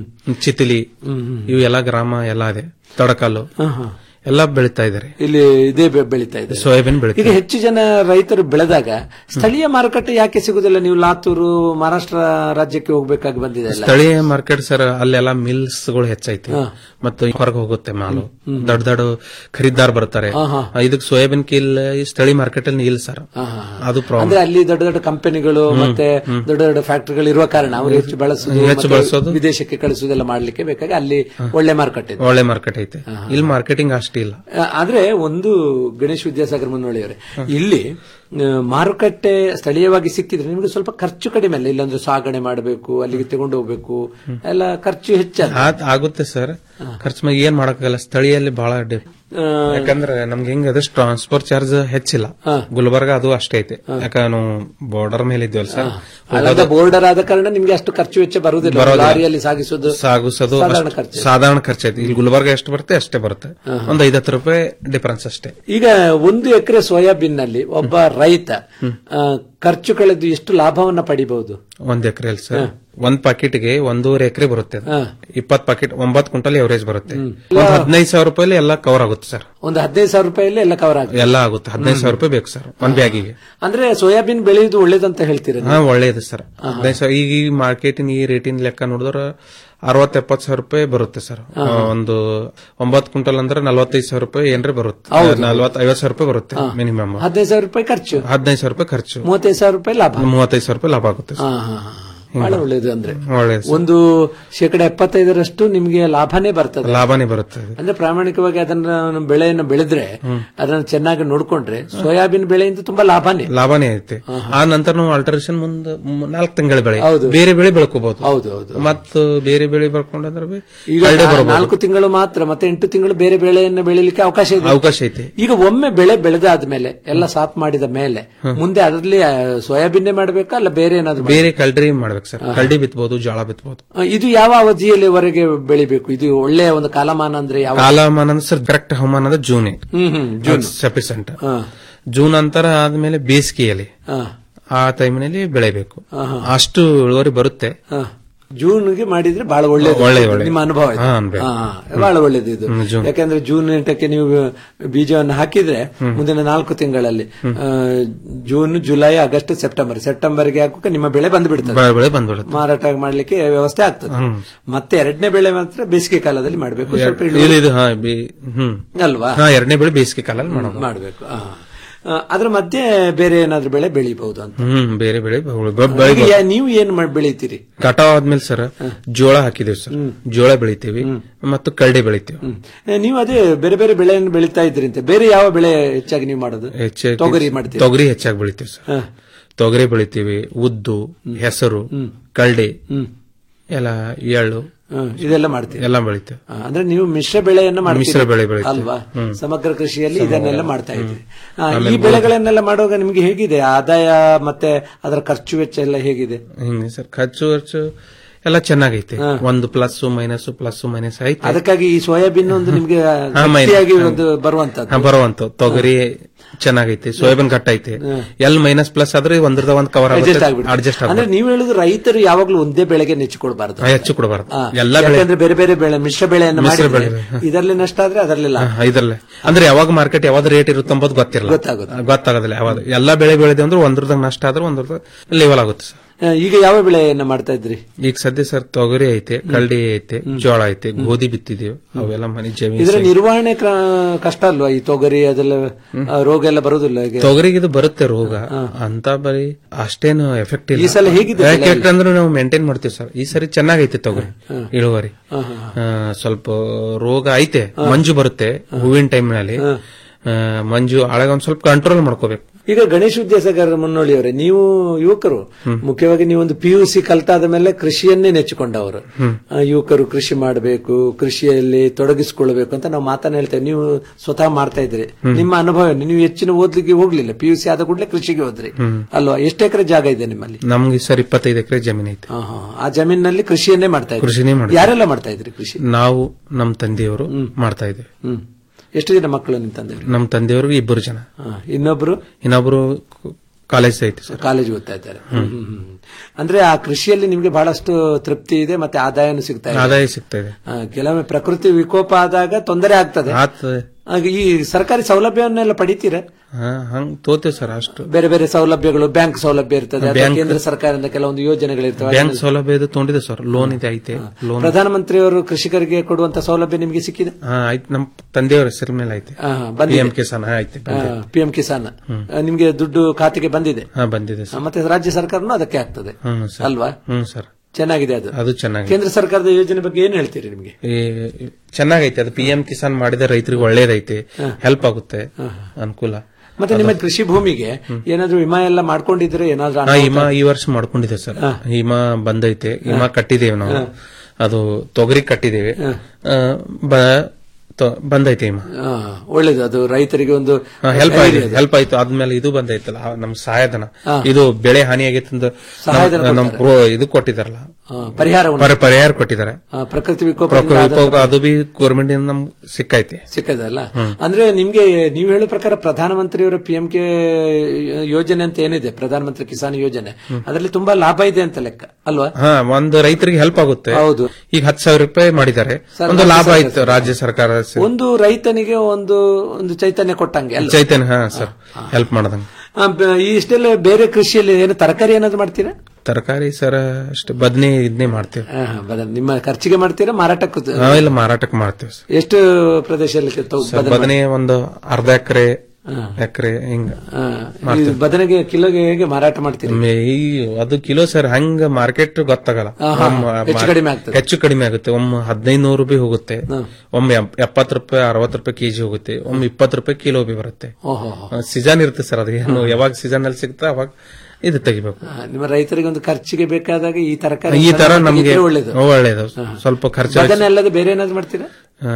ಚಿತಿಲಿ ಇವೆಲ್ಲ ಗ್ರಾಮ ಎಲ್ಲ ಇದೆ ತಡಕಲ್ಲು ಎಲ್ಲ ಬೆಳಿತಾ ಇದಾರೆ ಇಲ್ಲಿ ಇದೇ ಬೆ- ಬೆಳೀತಾ ಇದೆ ಸೋಯಾಬೀನ್ ಬೆಳಿತಾ ಈಗ ಹೆಚ್ಚು ಜನ ರೈತರು ಬೆಳೆದಾಗ ಸ್ಥಳೀಯ ಮಾರುಕಟ್ಟೆ ಯಾಕೆ ಸಿಗುದಿಲ್ಲ ನೀವು ಲಾತೂರು ಮಹಾರಾಷ್ಟ್ರ ರಾಜ್ಯಕ್ಕೆ ಹೋಗ್ಬೇಕಾಗಿ ಬಂದಿದೆ ಅಲ್ಲ ಸ್ಥಳೀಯ ಮಾರ್ಕೆಟ್ ಸರ್ ಅಲ್ಲೆಲ್ಲ ಮಿಲ್ಸ್ ಗಳು ಹೆಚ್ಚೈತಿ ಮತ್ತು ಹೊರಗೆ ಹೋಗುತ್ತೆ ಮಾಲು ದೊಡ್ಡ ದೊಡ್ಡ ಖರೀದಾರ್ ಬರ್ತಾರೆ ಇದಕ್ಕೆ ಸೋಯಾಬೀನ್ ಕಿಲ್ ಈ ಸ್ಥಳೀಯ ಮಾರ್ಕೆಟ್ ಅಲ್ಲಿ ಇಲ್ಲ ಸರ್ ಅದು ಪ್ರಾಬ್ಲಮ್ ಅಂದ್ರೆ ಅಲ್ಲಿ ದೊಡ್ಡ ದೊಡ್ಡ ಕಂಪನಿಗಳು ಮತ್ತೆ ದೊಡ್ಡ ದೊಡ್ಡ ಫ್ಯಾಕ್ಟರಿಗಳು ಇರುವ ಕಾರಣ ಅವರು ಹೆಚ್ಚು ಬಳಸುದು ಹೆಚ್ಚು ಮತ್ತೆ ಬಳಸೋದು. ವಿದೇಶಕ್ಕೆ ಕಳಿಸುವುದೆಲ್ಲ ಮಾಡ್ಲಿಕ್ಕೆ ಬೇಕಾಗಿ ಅಲ್ಲಿ ಒಳ್ಳೆ ಮಾರುಕಟ್ಟೆ ಇದೆ ಒಳ್ಳೆ ಮಾರ್ಕೆಟ್ ಐತೆ ಇಲ್ಲಿ ಮಾರ್ಕೆಟಿಂಗ್ ಅಷ್ಟೇ ಇಲ್ಲ ಆ, ಆದ್ರೆ ಒಂದು ಗಣೇಶ್ ವಿದ್ಯಾಸಾಗರ್ ಮುನ್ನೋಳಿಯವರೇ ಇಲ್ಲಿ ಆ, ಮಾರುಕಟ್ಟೆ ಸ್ಥಳೀಯವಾಗಿ ಸಿಕ್ಕಿದ್ರೆ ನಿಮಗೆ ಸ್ವಲ್ಪ ಖರ್ಚು ಕಡಿಮೆ ಅಲ್ಲ ಇಲ್ಲಾಂದ್ರೆ ಸಾಗಣೆ ಮಾಡಬೇಕು ಅಲ್ಲಿಗೆ ತಗೊಂಡು ಹೋಗ್ಬೇಕು ಎಲ್ಲ ಖರ್ಚು ಹೆಚ್ಚಲ್ಲ ಆತ್- ಆಗುತ್ತೆ ಸರ್ ಖರ್ಚು ಮ್ಯಾಗ ಏನ್ ಮಾಡಕ್ಕಾಗಲ್ಲ ಸ್ಥಳೀಯಲ್ಲಿ ಬಹಳ ಡಿ- ಯಾಕಂದ್ರೆ ನಮ್ಗೆ ಹೆಂಗ ಅದು ಟ್ರಾನ್ಸ್ಪೋರ್ಟ್ ಚಾರ್ಜ್ ಹೆಚ್ಚಿಲ್ಲ ಗುಲ್ಬರ್ಗ ಅದು ಅಷ್ಟೇ ಐತೆ ಯಾಕ ನಾವು ಬಾರ್ಡರ್ ಮೇಲೆ ಇದ್ದೇವಲ್ಲ ಸರ್ ಅಲ್ಲದ ಬೋರ್ಡರ್ ಆದ ಕಾರಣ ನಿಮ್ಗೆ ಅಷ್ಟು ಖರ್ಚು ವೆಚ್ಚ ಬರುವುದಿಲ್ಲ ಬರೋದಿಲ್ಲ. ಲಾರಿಯಲ್ಲಿ ಸಾಗಿಸೋದು ಸಾಗಿಸೋದು ಸಾಧಾರಣ ಅಷ್ಟೇ- ಖರ್ಚು ಸಾಧಾರಣ ಖರ್ಚು ಐತೆ ಇಲ್ಲಿ ಗುಲ್ಬರ್ಗ ಎಷ್ಟು ಬರುತ್ತೆ ಅಷ್ಟೇ ಬರುತ್ತೆ ಒಂದ್ ಐದತ್ತು ರೂಪಾಯಿ ಡಿಫರೆನ್ಸ್ ಅಷ್ಟೇ ಈಗ ಒಂದು ಎಕರೆ ಸೋಯಾಬೀನ್ ನಲ್ಲಿ ಒಬ್ಬ ರೈತ ಆ, ಖರ್ಚು ಕಳೆದು ಎಷ್ಟು ಲಾಭವನ್ನ ಪಡಿಬಹುದು ಒಂದ್ ಎಕರೆ ಸರ್ ಒಂದ್ ಪಾಕೆಟ್ಗೆ ಒಂದೂವರೆ ಎಕರೆ ಬರುತ್ತೆ ಅದು. ಇಪ್ಪತ್ ಪಾಕೆಟ್ ಒಂಬತ್ತು ಕ್ವಿಂಟಲ್ ಎವರೇಜ್ ಬರುತ್ತೆ ಒಂದ್ ಹದಿನೈದು ಸಾವಿರ ರೂಪಾಯಿ ಎಲ್ಲ ಕವರ್ ಆಗುತ್ತೆ ಸರ್ ಒಂದು ಹದಿನೈದು ಸಾವಿರ ರೂಪಾಯಲ್ಲಿ ಎಲ್ಲ ಕವರ್ ಆಗುತ್ತೆ ಎಲ್ಲ ಆಗುತ್ತೆ ಹದಿನೈದು ಸಾವಿರ ರೂಪಾಯಿ ಬೇಕು ಸರ್ ಒಂದ್ ಬ್ಯಾಗಿಗೆ ಅಂದ್ರೆ ಸೋಯಾಬೀನ್ ಬೆಳೆಯುವುದು ಒಳ್ಳೇದಂತ ಹೇಳ್ತೀರ ಹಾ ಒಳ್ಳೇದು ಸರ್ ಹದಿನೈದು ಸಾವಿರ ಈಗ ಈ ಮಾರ್ಕೆಟಿನ ಈ ರೇಟಿನ ಲೆಕ್ಕ ನೋಡಿದ್ರೆ ಅರವತ್ ಎಪ್ಪತ್ ಸಾವಿರ ರೂಪಾಯಿ ಬರುತ್ತೆ ಸರ್ ಒಂದು ಒಂಬತ್ತು ಕ್ವಿಂಟಲ್ ಅಂದ್ರೆ ನಲ್ವತ್ತೈದು ಸಾವಿರ ರೂಪಾಯಿ ಏನ್ರೆ ಬರುತ್ತೆ ನಲ್ವತ್ ಐವತ್ ಸಾವಿರ ರೂಪಾಯಿ ಬರುತ್ತೆ ಮಿನಿಮಮ್ ಹದಿನೈದು ಸಾವಿರ ರೂಪಾಯಿ ಖರ್ಚು ಹದಿನೈದು ಸಾವಿರ ರೂಪಾಯಿ ಖರ್ಚು ಮೂವತ್ತೈದು ಸಾವಿರ ರೂಪಾಯಿ ಲಾಭ ಮೂವತ್ತೈದು ಸಾವಿರ ರೂಪಾಯಿ ಲಾಭ ಆಗುತ್ತೆ ಹಾ, ಸರ್ ಹಾ, ಹಾ. ಬಹಳ ಒಳ್ಳೇದು ಅಂದ್ರೆ ಒಳ್ಳೇದು ಸರ್. ಒಂದು ಶೇಕಡ ಎಪ್ಪತ್ತೈದರಷ್ಟು ನಿಮ್ಗೆ ಲಾಭನೇ ಬರ್ತದೆ ಲಾಭನೇ ಬರುತ್ತೆ ಅದು. ಅಂದ್ರೆ ಪ್ರಾಮಾಣಿಕವಾಗಿ ಅದನ್ನ ಬೆಳೆಯನ್ನು ಬೆಳೆದ್ರೆ ಅದನ್ನ ಚೆನ್ನಾಗಿ ನೋಡ್ಕೊಂಡ್ರೆ ಸೋಯಾಬೀನ್ ಬೆಳೆಯಿಂದ ತುಂಬಾ ಲಾಭನೇ ಲಾಭನೇ ಐತೆ ಆ ನಂತರ ನಾವು ಆಲ್ಟರೇಷನ್ ಮುಂದೆ ನಾಲ್ಕು ತಿಂಗಳ ಬೆಳೆ ಹೌದು. ಬೇರೆ ಬೆಳೆ ಬೆಳ್ಕೋಬಹುದು ಹೌದು ಹೌದು ಮತ್ತು ಬೇರೆ ಬೆಳೆ ಬೆಳ್ಕೊಂಡ್ರೆ ಬಿ ಈಗ ಕಳ್ಳೆ ನಾ- ಬರ್ಬೋದು. ನಾಲ್ಕು ತಿಂಗಳು ಮಾತ್ರ ಮತ್ತೆ ಎಂಟು ತಿಂಗಳು ಬೇರೆ ಬೆಳೆಯನ್ನು ಬೆಳಿಲಿಕ್ಕೆ ಅವಕಾಶ ಇದೆ ಅವಕಾಶ ಐತೆ ಈಗ ಒಮ್ಮೆ ಬೆಳೆ ಬೆಳೆದಾದ್ಮೇಲೆ ಎಲ್ಲ ಸಾಫ್ ಮಾಡಿದ ಮೇಲೆ ಮುಂದೆ ಅದರಲ್ಲಿ ಆ, ಸೋಯಾಬೀನ್ನೇ ಮಾಡ್ಬೇಕಾ ಅಲ್ಲ ಬೇರೆ ಏನಾದ್ರು ಮಾಡ್ಬೇಕಾ? ಬೇರೆ ಕಲ್ಡ್ರಿ ಮಾಡ್ಬೇಕು ಸರ್ ಕಲ್ಡಿ ಬಿತ್ಬೋದು ಜೋಳ ಬಿತ್ಬೋದು ಆ, ಇದು ಯಾವ ಅವಧಿಯಲ್ಲಿವರೆಗೆ ಬೆಳಿಬೇಕು ಇದು ಒಳ್ಳೆಯ ಒಂದು ಕಾಲಮಾನ ಅಂದ್ರೆ ಯಾವ ಕಾಲಮಾನ ಅಂದ್ರೆ ಸರ್ ಕರೆಕ್ಟ್ ಹವಾಮಾನ ಅಂದ್ರೆ ಜೂನ್ ಹ್ಮ್ ಹ್ಮ್ ಜೂನ್ ಸಫಿಸೆಂಟ್ ಹಾ. ಜೂನ್ ನಂತರ ಆದ್ಮೇಲೆ ಬೇಸಿಗೆಯಲ್ಲಿ ಹಾ. ಆ ಟೈಮಿನಲ್ಲಿ ಬೆಳೆಬೇಕು ಹಾ, ಹಾ. ಅಷ್ಟು ಇಳುವರಿ ಬರುತ್ತೆ ಹಾ. ಜೂನ್ಗೆ ಮಾಡಿದ್ರೆ ಬಹಳ ಒಳ್ಳೇದು ಒಳ್ಳೆ, ಒಳ್ಳೆ. ನಿಮ್ಮ ಅನುಭವ ಇದು. ಹಾ, ಅನ್ಬೇಕು. ಹಾ, ಬಹಳ ಒಳ್ಳೇದು ಇದು ಹ್ಮ್, ಜೂನ್. ಯಾಕಂದ್ರೆ ಜೂನ್ ಎಂಟಕ್ಕೆ ನೀವು ಬೀಜವನ್ನು ಹಾಕಿದ್ರೆ ಮುಂದಿನ ನಾಲ್ಕು ತಿಂಗಳಲ್ಲಿ ಆ, ಜೂನ್ ಜುಲೈ ಆಗಸ್ಟ್ ಸೆಪ್ಟೆಂಬರ್ ಸೆಪ್ಟೆಂಬರ್ಗೆ ಹಾಕುವಾಗ ನಿಮ್ಮ ಬೆಳೆ ಬಂದು ಬಿಡ್ತದೆ ಬೆಳೆ- ಬೆಳೆ ಬಂದ್ಬಿಡುತ್ತೆ ಮಾರಾಟ ಮಾಡ್ಲಿಕ್ಕೆ ವ್ಯವಸ್ಥೆ ಆಗ್ತದೆ ಮತ್ತೆ ಎರಡನೇ ಬೆಳೆ ಮಾತ್ರ ಬೇಸಿಗೆ ಕಾಲದಲ್ಲಿ ಮಾಡಬೇಕು ಸ್ವಲ್ಪ ಇದು ಇಳುವರಿ ಇದು ಹಾ ಬಿ- ಹ್ಮ್ ಅಲ್ವಾ ಹಾ ಎರಡನೇ ಬೆಳೆ ಬೇಸಿಗೆ ಕಾಲಲ್ಲಿ ಮಾಡೋದು ಮಾಡಬೇಕು ಅದ್ರ ಮಧ್ಯೆ ಬೇರೆ ಏನಾದ್ರೂ ಬೆಳೆ ಬೆಳಿಬಹುದು ಅಂತ ಹ್ಮ್ ಬೇರೆ ಬೆಳೆ ಬೆಳೆ- ಈಗ ಬೆಳಿಬೋದು. ಯಾ- ನೀವು ಏನ್ ಮಾಡಿ ಬೆಳಿತೀರಿ ಕಟಾವ್ ಆದ್ಮೇಲೆ ಸರ್ ಜೋಳ ಹಾಕಿದೇವಿ ಸರ್ ಜೋಳ ಬೆಳಿತೀವಿ ಮತ್ತು ಕಳ್ಳಿ ಬೆಳಿತೀವಿ ಏ, ನೀವು ಅದೇ ಬೇರೆ ಬೇರೆ ಬೆಳೆಯನ್ನು ಬೆಳೀತಾ ಇದ್ರಿಂತೆ ಬೇರೆ ಯಾವ ಬೆಳೆ ಹೆಚ್ಚಾಗಿ ನೀವು ಮಾಡೋದು ಹೆಚ್ಚಾಗಿ ತೊಗರಿ ಮಾಡ್ತೀವಿ ತೊಗರಿ ಹೆಚ್ಚಾಗಿ ಬೆಳಿತೀವಿ ಸರ್ ತೊಗರಿ ಬೆಳಿತೀವಿ ಉದ್ದು ಹೆಸರು ಕಳ್ಳಿ ಎಲ್ಲ ಎಳ್ಳು ಇದೆಲ್ಲ ಮಾಡ್ತೀವಿ ಎಲ್ಲ ಬೆಳಿತೀವಿ ಆ, ಅಂದ್ರೆ ನೀವು ಮಿಶ್ರ ಬೆಳೆಯನ್ನ ಮಾಡ್ತೀರಿ ಮಿಶ್ರ ಬೆಳೆ ಬೆಳಿತೀವಿ. ಅಲ್ವಾ ಹ್ಮ್. ಸಮಗ್ರ ಕೃಷಿಯಲ್ಲಿ ಇದನ್ನೆಲ್ಲ ಮಾಡ್ತಾ ಇದ್ದೀರಿ ಆ, ಈ ಆಮೇಲೆ ಬೆಳೆಗಳನ್ನೆಲ್ಲ ಮಾಡುವಾಗ ನಿಮ್ಗೆ ಹೇಗಿದೆ ಆದಾಯ ಮತ್ತೆ ಅದರ ಖರ್ಚು ವೆಚ್ಚ ಎಲ್ಲ ಹೇಗಿದೆ ಹಿಂಗೆ ಸರ್ ಖರ್ಚು ಖರ್ಚು ಎಲ್ಲ ಚೆನ್ನಾಗೈತೆ ಒಂದು ಪ್ಲಸ್ ಮೈನಸ್ ಪ್ಲಸ್ ಮೈನಸ್ ಐತೆ ಅದಕ್ಕಾಗಿ ಈ ಸೋಯಾಬೀನ್ ಒಂದು ನಿಮ್ಗೆ ಹಾ, ಮೈನಸ್. ಗಟ್ಟಿಯಾಗಿ ಒಂದು ಬರುವಂತದ್ದು ಹಾ, ಬರುವಂತ ತೊಗರಿ ಚೆನ್ನಾಗೈತೆ ಸೋಯಾಬೀನ್ ಕಟ್ ಐತೆ ಎಲ್ ಮೈನಸ್ ಪ್ಲಸ್ ಆದ್ರೆ ಒಂದ್ರದ ಒಂದ್ ಕವರ್ ಅಡ್ಜಸ್ಟ್ ಆಗುತ್ತೆ ಆಗ್ಬಿಡುತ್ತೆ ಅಡ್ಜಸ್ಟ್ ಅಂದ್ರೆ ನೀವು ಹೇಳುದು ರೈತರು ಯಾವಾಗ್ಲೂ ಒಂದೇ ಬೆಳೆಗೆ ನೆಚ್ಚಿಕೊಳ್ಬಾರ್ದು ಹೆಚ್ಚು ಕೊಡಬಾರ್ದು ಹಾ, ಎಲ್ಲ ಬೆಳೆ ಯಾಕಂದ್ರೆ ಬೇರೆ ಬೇರೆ ಬೆಳೆ ಮಿಶ್ರ ಬೆಳೆಯನ್ನು ಮಿಶ್ರ ಮಾಡಿದ್ರೆ ಬೆಳೆ, ಹಾ. ಇದರಲ್ಲಿ ನಷ್ಟ ಆದ್ರೆ ಅದರಲ್ಲಿ ಲಾಭ ಹಾ, ಇದ್ರಲ್ಲೇ ಅಂದ್ರೆ ಯಾವಾಗ ಮಾರ್ಕೆಟ್ ಯಾವ್ದು ರೇಟ್ ಇರುತ್ತೆ ಅಂಬೋದು ಗೊತ್ತಿರಲ್ಲ ಗೊತ್ತಾಗುತ್ತೆ. ಗೊತ್ತಾಗೋದಿಲ್ಲ ಯಾವಾಗ ಎಲ್ಲಾ ಬೆಳೆ ಬೆಳೆದೆ ಅಂದ್ರೆ ಒಂದ್ರದಾಗ ನಷ್ಟ ಆದ್ರೆ ಒಂದ್ರದಾಗ ಲೆವೆಲ್ ಆಗುತ್ತೆ ಸರ್ ಆ, ಈಗ ಯಾವ ಬೆಳೆಯನ್ನ ಮಾಡ್ತಾ ಇದ್ರಿ ಈಗ ಸದ್ಯ ಸರ್ ತೊಗರಿ ಐತೆ ಕಳ್ಳಿ ಐತೆ ಜೋಳ ಐತೆ ಗೋಧಿ ಬಿತ್ತಿದೀವಿ ಅವೆಲ್ಲ ಮನೆ ಜಮೀನು ಇದರ ಸೈ- ನಿರ್ವಹಣೆ ಕ್ರ- ಕಷ್ಟ ಅಲ್ವಾ ಈ ತೊಗರಿ ಅದೆಲ್ಲ ಆ, ರೋಗ ಎಲ್ಲ ಬರುದಿಲ್ಲ ಈಗ ತೊಗರಿಗೆ ಇದು ಬರುತ್ತೆ ರೋಗ ಅಂತ ಬರೀ ಅಷ್ಟೇನು ಎಫೆಕ್ಟ್ ಇಲ್ಲ ಈ ಸಲ ಹೇಗಿದೆ ಬೆಳೆ? ಯಾಕೆ ಅಂದ್ರೆ ನಾವು ಮೇಂಟೈನ್ ಮಾಡ್ತೀವಿ ಸರ್ ಈ ಸರಿ ಚೆನ್ನಾಗೈತೆ ತೊಗರಿ ಇಳುವರಿ ಹಾ, ಆ, ಸ್ವಲ್ಪ ರೋಗ ಐತೆ ಮಂಜು ಬರುತ್ತೆ ಹೂವಿನ ಟೈಮ್ ನಲ್ಲಿ ಆ, ಮಂಜು ಆಳಗ ಒಂದ್ ಸ್ವಲ್ಪ ಕಂಟ್ರೋಲ್ ಮಾಡ್ಕೋಬೇಕು ಈಗ ಗಣೇಶ್ ವಿದ್ಯಾಸಾಗರ ಮುನ್ನೋಳಿಯವರೇ ನೀವು ಯುವಕರು ಮುಖ್ಯವಾಗಿ ನೀವೊಂದು ಪಿ ಯು ಸಿ ಕಲ್ತಾದ ಮೇಲೆ ಕೃಷಿಯನ್ನೇ ನೆಚ್ಚಿಕೊಂಡವರು ಆ, ಯುವಕರು ಕೃಷಿ ಮಾಡಬೇಕು ಕೃಷಿಯಲ್ಲಿ ತೊಡಗಿಸಿಕೊಳ್ಳಬೇಕು ಅಂತ ನಾವು ಮಾತನ್ನ ಹೇಳ್ತೇವೆ ನೀವು ಸ್ವತಃ ಮಾಡ್ತಾ ಇದ್ರಿ ನಿಮ್ಮ ಅನುಭವ ಏನು? ನೀವು ಹೆಚ್ಚಿನ ಓದ್ಲಿಕ್ಕೆ ಹೋಗ್ಲಿಲ್ಲ ಪಿ ಯು ಸಿ ಆದ ಕೂಡಲೇ ಕೃಷಿಗೆ ಹೋದ್ರಿ ಹ್ಮ್. ಅಲ್ವಾ ಎಷ್ಟು ಎಕರೆ ಜಾಗ ಇದೆ ನಿಮ್ಮಲ್ಲಿ ನಮ್ಗೆ ಸರ್ ಇಪ್ಪತ್ತೈದು ಎಕರೆ ಜಮೀನ್ ಐತೆ ಆ, ಹಾ. ಆ ಜಮೀನಿನಲ್ಲಿ ಕೃಷಿಯನ್ನೇ ಮಾಡ್ತಾ ಇದ್ರಿ ಕೃಷಿನೇ ಮಾಡ್ತೀವಿ. ಯಾರೆಲ್ಲ ಮಾಡ್ತಾ ಇದ್ರಿ ಕೃಷಿ ನಾವು ನಮ್ಮ ತಂದೆಯವರು ಮಾಡ್ತಾ ಇದ್ದೇವೆ ಹ್ಮ್ ಎಷ್ಟು ಜನ ಮಕ್ಕಳು ನಿಮ್ ತಂದೆ ನಮ್ಮ ತಂದೆಯವ್ರಿಗೆ ಇಬ್ಬರು ಜನ ಇನ್ನೊಬ್ರು ಇನ್ನೊಬ್ರು ಕಾಲೇಜ್ ಐತೆ ಸರ್ ಕಾಲೇಜ್ ಓದ್ತಾ ಇದ್ದಾರೆ ಹ್ಮ್, ಹ್ಮ್, ಹ್ಮ್. ಅಂದ್ರೆ ಆ ಕೃಷಿಯಲ್ಲಿ ನಿಮ್ಗೆ ಬಹಳಷ್ಟು ತೃಪ್ತಿ ಇದೆ ಮತ್ತೆ ಆದಾಯನೂ ಸಿಗ್ತಾ ಇದೆ ಆದಾಯ ಸಿಗ್ತಾ ಇದೆ ಆ, ಕೆಲವೊಮ್ಮೆ ಪ್ರಕೃತಿ ವಿಕೋಪ ಆದಾಗ ತೊಂದರೆ ಆಗ್ತದೆ ಆಗ್ತದೆ ಆಗ ಈ ಸರ್ಕಾರಿ ಸೌಲಭ್ಯವನ್ನೆಲ್ಲ ಪಡಿತೀರಾ ಹಾ, ಹಂಗ್ ತೋತೇವ್ ಸರ್ ಅಷ್ಟು ಬೇರೆ ಬೇರೆ ಸೌಲಭ್ಯಗಳು ಬ್ಯಾಂಕ್ ಸೌಲಭ್ಯ ಇರ್ತದೆ ಅಥವಾ ಬ್ಯಾಂಕ್- ಕೇಂದ್ರ ಸರ್ಕಾರದಿಂದ ಕೆಲವೊಂದು ಯೋಜನೆಗಳಿರ್ತವೆ ಬ್ಯಾಂಕ್ ಅದನ್ನ- ಸೌಲಭ್ಯ ಇದು ತೊಗೊಂಡಿದೆ ಸರ್ ಲೋನ್ ಇದೆ ಐತೆ ಲೋನ್ ಪ್ರಧಾನಮಂತ್ರಿಯವರು ಕೃಷಿಕರಿಗೆ ಕೊಡುವಂತ ಸೌಲಭ್ಯ ನಿಮಗೆ ಸಿಕ್ಕಿದೆ ಹಾ ಆಯ್ತು ನಮ್ ತಂದೆಯವ್ರ ಹೆಸರು ಮೇಲೆ ಐತೆ ಆ, ಬಂದಿದೆ. PM ಕಿಸಾನ್ ಹಾ, ಐತೆ ಬಂದಿದೆ. ಪಿಎಂ ಕಿಸಾನ್ ಆ, ನಿಮ್ಗೆ ದುಡ್ಡು ಖಾತೆಗೆ ಬಂದಿದೆ ಹಾ ಬಂದಿದೆ ಆ, ಸರ್ ಮತ್ತೆ ರಾಜ್ಯ ಸರ್ಕಾರನೂ ಅದಕ್ಕೆ ಆಗ್ತದೆ ಹ್ಮ್ ಸರ್ ಅಲ್ವಾ ಹ್ಮ್ ಸರ್ ಚೆನ್ನಾಗಿದೆ ಅದು ಅದು ಚೆನ್ನಾಗಿದೆ ಕೇಂದ್ರ ಸರ್ಕಾರದ ಯೋಜನೆ ಬಗ್ಗೆ ಏನ್ ಹೇಳ್ತೀರಿ ನಿಮ್ಗೆ ಈ ಚೆನ್ನಾಗೈತೆ ಅದು ಪಿ ಎಂ ಕಿಸಾನ್ ಮಾಡಿದ ರೈತರಿಗೆ ಒಳ್ಳೇದೈತೆ ಹೆಲ್ಪ್ ಆಗುತ್ತೆ ಅನುಕೂಲ ಮತ್ತೆ ನಿಮ್ಮ ಕೃಷಿ ಭೂಮಿಗೆ ಏನಾದ್ರೂ ವಿಮಾ ಎಲ್ಲ ಮಾಡ್ಕೊಂಡಿದ್ರೆ ಏನಾದ್ರೂ ಹಾ ಅನಾಹುತ- ಹಿಮ ಈ ವರ್ಷ ಮಾಡ್ಕೊಂಡಿದೆ ಸರ್ ಹಿಮ ಬಂದೈತೆ ಹಿಮ ಕಟ್ಟಿದ್ದೇವೆ ನಾವು ಅದು ತೊಗರಿ ಕಟ್ಟಿದ್ದೇವೆ ಆ, ಬ- ತೊ- ಬಂದೈತೆ ಹಿಮ ಆ, ಒಳ್ಳೇದು ಅದು ರೈತರಿಗೆ ಒಂದು ಹೆಲ್ಪ್ ಧೈರ್ಯ ಆಗಿದೆ ಅದು. ಹೆಲ್ಪ್ ಆಯ್ತು ಆದ್ಮೇಲೆ ಇದು ಬಂದೈತಲ್ಲ ಆ, ನಮ್ ಸಹಾಯಧನ ಹಾ. ಇದು ಬೆಳೆ ಹಾನಿ ಆಗೈತೆ ಅಂತ ಸಹಾಯಧನ ನಮ್- ನಮ್ ಕೊಡ್ತಾರೆ. ಪ್ರೋ- ಇದು ಕೊಟ್ಟಿದಾರಲ್ಲ ಆ, ಪರಿಹಾರವನ್ನು ಪರಿ- ಪರಿಹಾರ ಕೊಟ್ಟಿದ್ದಾರೆ ಆ, ಪ್ರಕೃತಿ ವಿಕೋಪ ಪ್ರಕೃತಿ ವಿಕೋಪ ಅದು ಬಿ ಗೌರ್ಮೆಂಟ್ ಇಂದ ನಮ್ಗೆ ಸಿಕ್ಕೈತೆ ಸಿಕ್ಕದಲ್ಲ ಹ್ಮ್. ಅಂದ್ರೆ ನಿಮ್ಗೆ ನೀವು ಹೇಳೋ ಪ್ರಕಾರ ಪ್ರಧಾನಮಂತ್ರಿಯವರ ಪಿ ಎಂ ಕೆ ಯೋಜನೆ ಅಂತ ಏನಿದೆ ಪ್ರಧಾನಮಂತ್ರಿ ಕಿಸಾನ್ ಯೋಜನೆ ಅದರಲ್ಲಿ ತುಂಬಾ ಲಾಭ ಇದೆ ಅಂತ ಲೆಕ್ಕ ಅಲ್ವಾ ಹಾ ಒಂದು ರೈತರಿಗೆ ಹೆಲ್ಪ್ ಆಗುತ್ತೆ ಹೌದು. ಈಗ ಹತ್ತು ಸಾವಿರ ರೂಪಾಯಿ ಮಾಡಿದ್ದಾರೆ ಸರ್, ಒಂದು ರಾಜ್ಯ ಲಾಭ ಸರ್ಕಾರ- ಆಯ್ತು ರಾಜ್ಯ ಸರ್ಕಾರ ಸ- ಒಂದು ರೈತನಿಗೆ ಒಂದು ಒಂದು ಚೈತನ್ಯ ಕೊಟ್ಟಂಗೆ ಅಲ್ಲ ಚೈತನ್ಯ ಹಾ ಸರ್ ಹೆಲ್ಪ್ ಮಾಡದಂಗ ಆ, ಬ- ಈ ಇಷ್ಟೆಲ್ಲ ಬೇರೆ ಕೃಷಿಯಲ್ಲಿ ಏನು ತರಕಾರಿ ಏನಾದ್ರು ಮಾಡ್ತೀರಾ ತರಕಾರಿ ಸರ್ ಅಷ್ಟು ಬದ್ನೆ ಇದನ್ನೇ ಮಾಡ್ತೇವೆ ಆ, ಬದನೆ- ನಿಮ್ಮ ಖರ್ಚಿಗೆ ಮಾಡ್ತೀರಾ ಮಾರಾಟಕ್ಕೂ ತ- ನಾವೆಲ್ಲ ಮಾರಾಟಕ್ಕೆ ಮಾಡ್ತೇವೆ ಸರ್. ಎಷ್ಟು ಪ್ರದೇಶದಲ್ಲಿ ತ- ಸರ್, ಬದನೆ ಬದನೆ ಒಂದು ಅರ್ಧ ಎಕರೆ ಎಕರೆ ಹಿಂಗ ಆ, ಈ ಬದನೆಗೆ ಕಿಲೋಗೆ ಹೇಗೆ ಮಾರಾಟ ಮಾಡ್ತೀರಿ ಮೇ- ಈ ಅದು ಕಿಲೋ ಸರ್ ಹಂಗ ಮಾರ್ಕೆಟ್ ಗೊತ್ತಾಗಲ್ಲ ಹಾ, ಹಾ, ಒಮ್ಮೆ ಹೆಚ್ಚು ಮಾರ್- ಕಡಿಮೆ ಆಗ್ತದೆ. ಹೆಚ್ಚು ಕಡಿಮೆ ಆಗುತ್ತೆ ಒಮ್ಮೆ ಹದಿನೈದು ನೂರು ರೂಪಾಯಿ ಹೋಗುತ್ತೆ ಒಮ್ಮೆ ಎಪ್- ಎಪ್ಪತ್ತು ರೂಪಾಯಿ ಅರವತ್ತು ರೂಪಾಯಿ ಕೆಜಿ ಹೋಗುತ್ತೆ ಒಮ್ಮೆ ಇಪ್ಪತ್ತು ರೂಪಾಯಿ ಕಿಲೋ ಬಿ ಬರುತ್ತೆ ಓಹೋ ಸೀಸನ್ ಇರುತ್ತೆ ಸರ್ ಅದು ಏನು ಯಾವಾಗ ಸೀಸನ್ ಅಲ್ಲಿ ಸಿಗ್ತಾ ಅವಾಗ ಇದು ತೆಗಿಬೇಕು ಆ, ನಿಮ್ಮ ರೈತರಿಗೆ ಒಂದು ಖರ್ಚಿಗೆ ಬೇಕಾದಾಗ ಈ ತರಕಾರಿ ಈ ತರ ನಮ್ಗೆ ಇದ್ರೆ ಒಳ್ಳೇದು ಒಳ್ಳೇದು ಸ್ವಲ್ಪ ಖರ್ಚು ಬದನೆ ಅಲ್ಲದೆ ಬೇರೆ ಏನಾದ್ರು ಮಾಡ್ತೀರಾ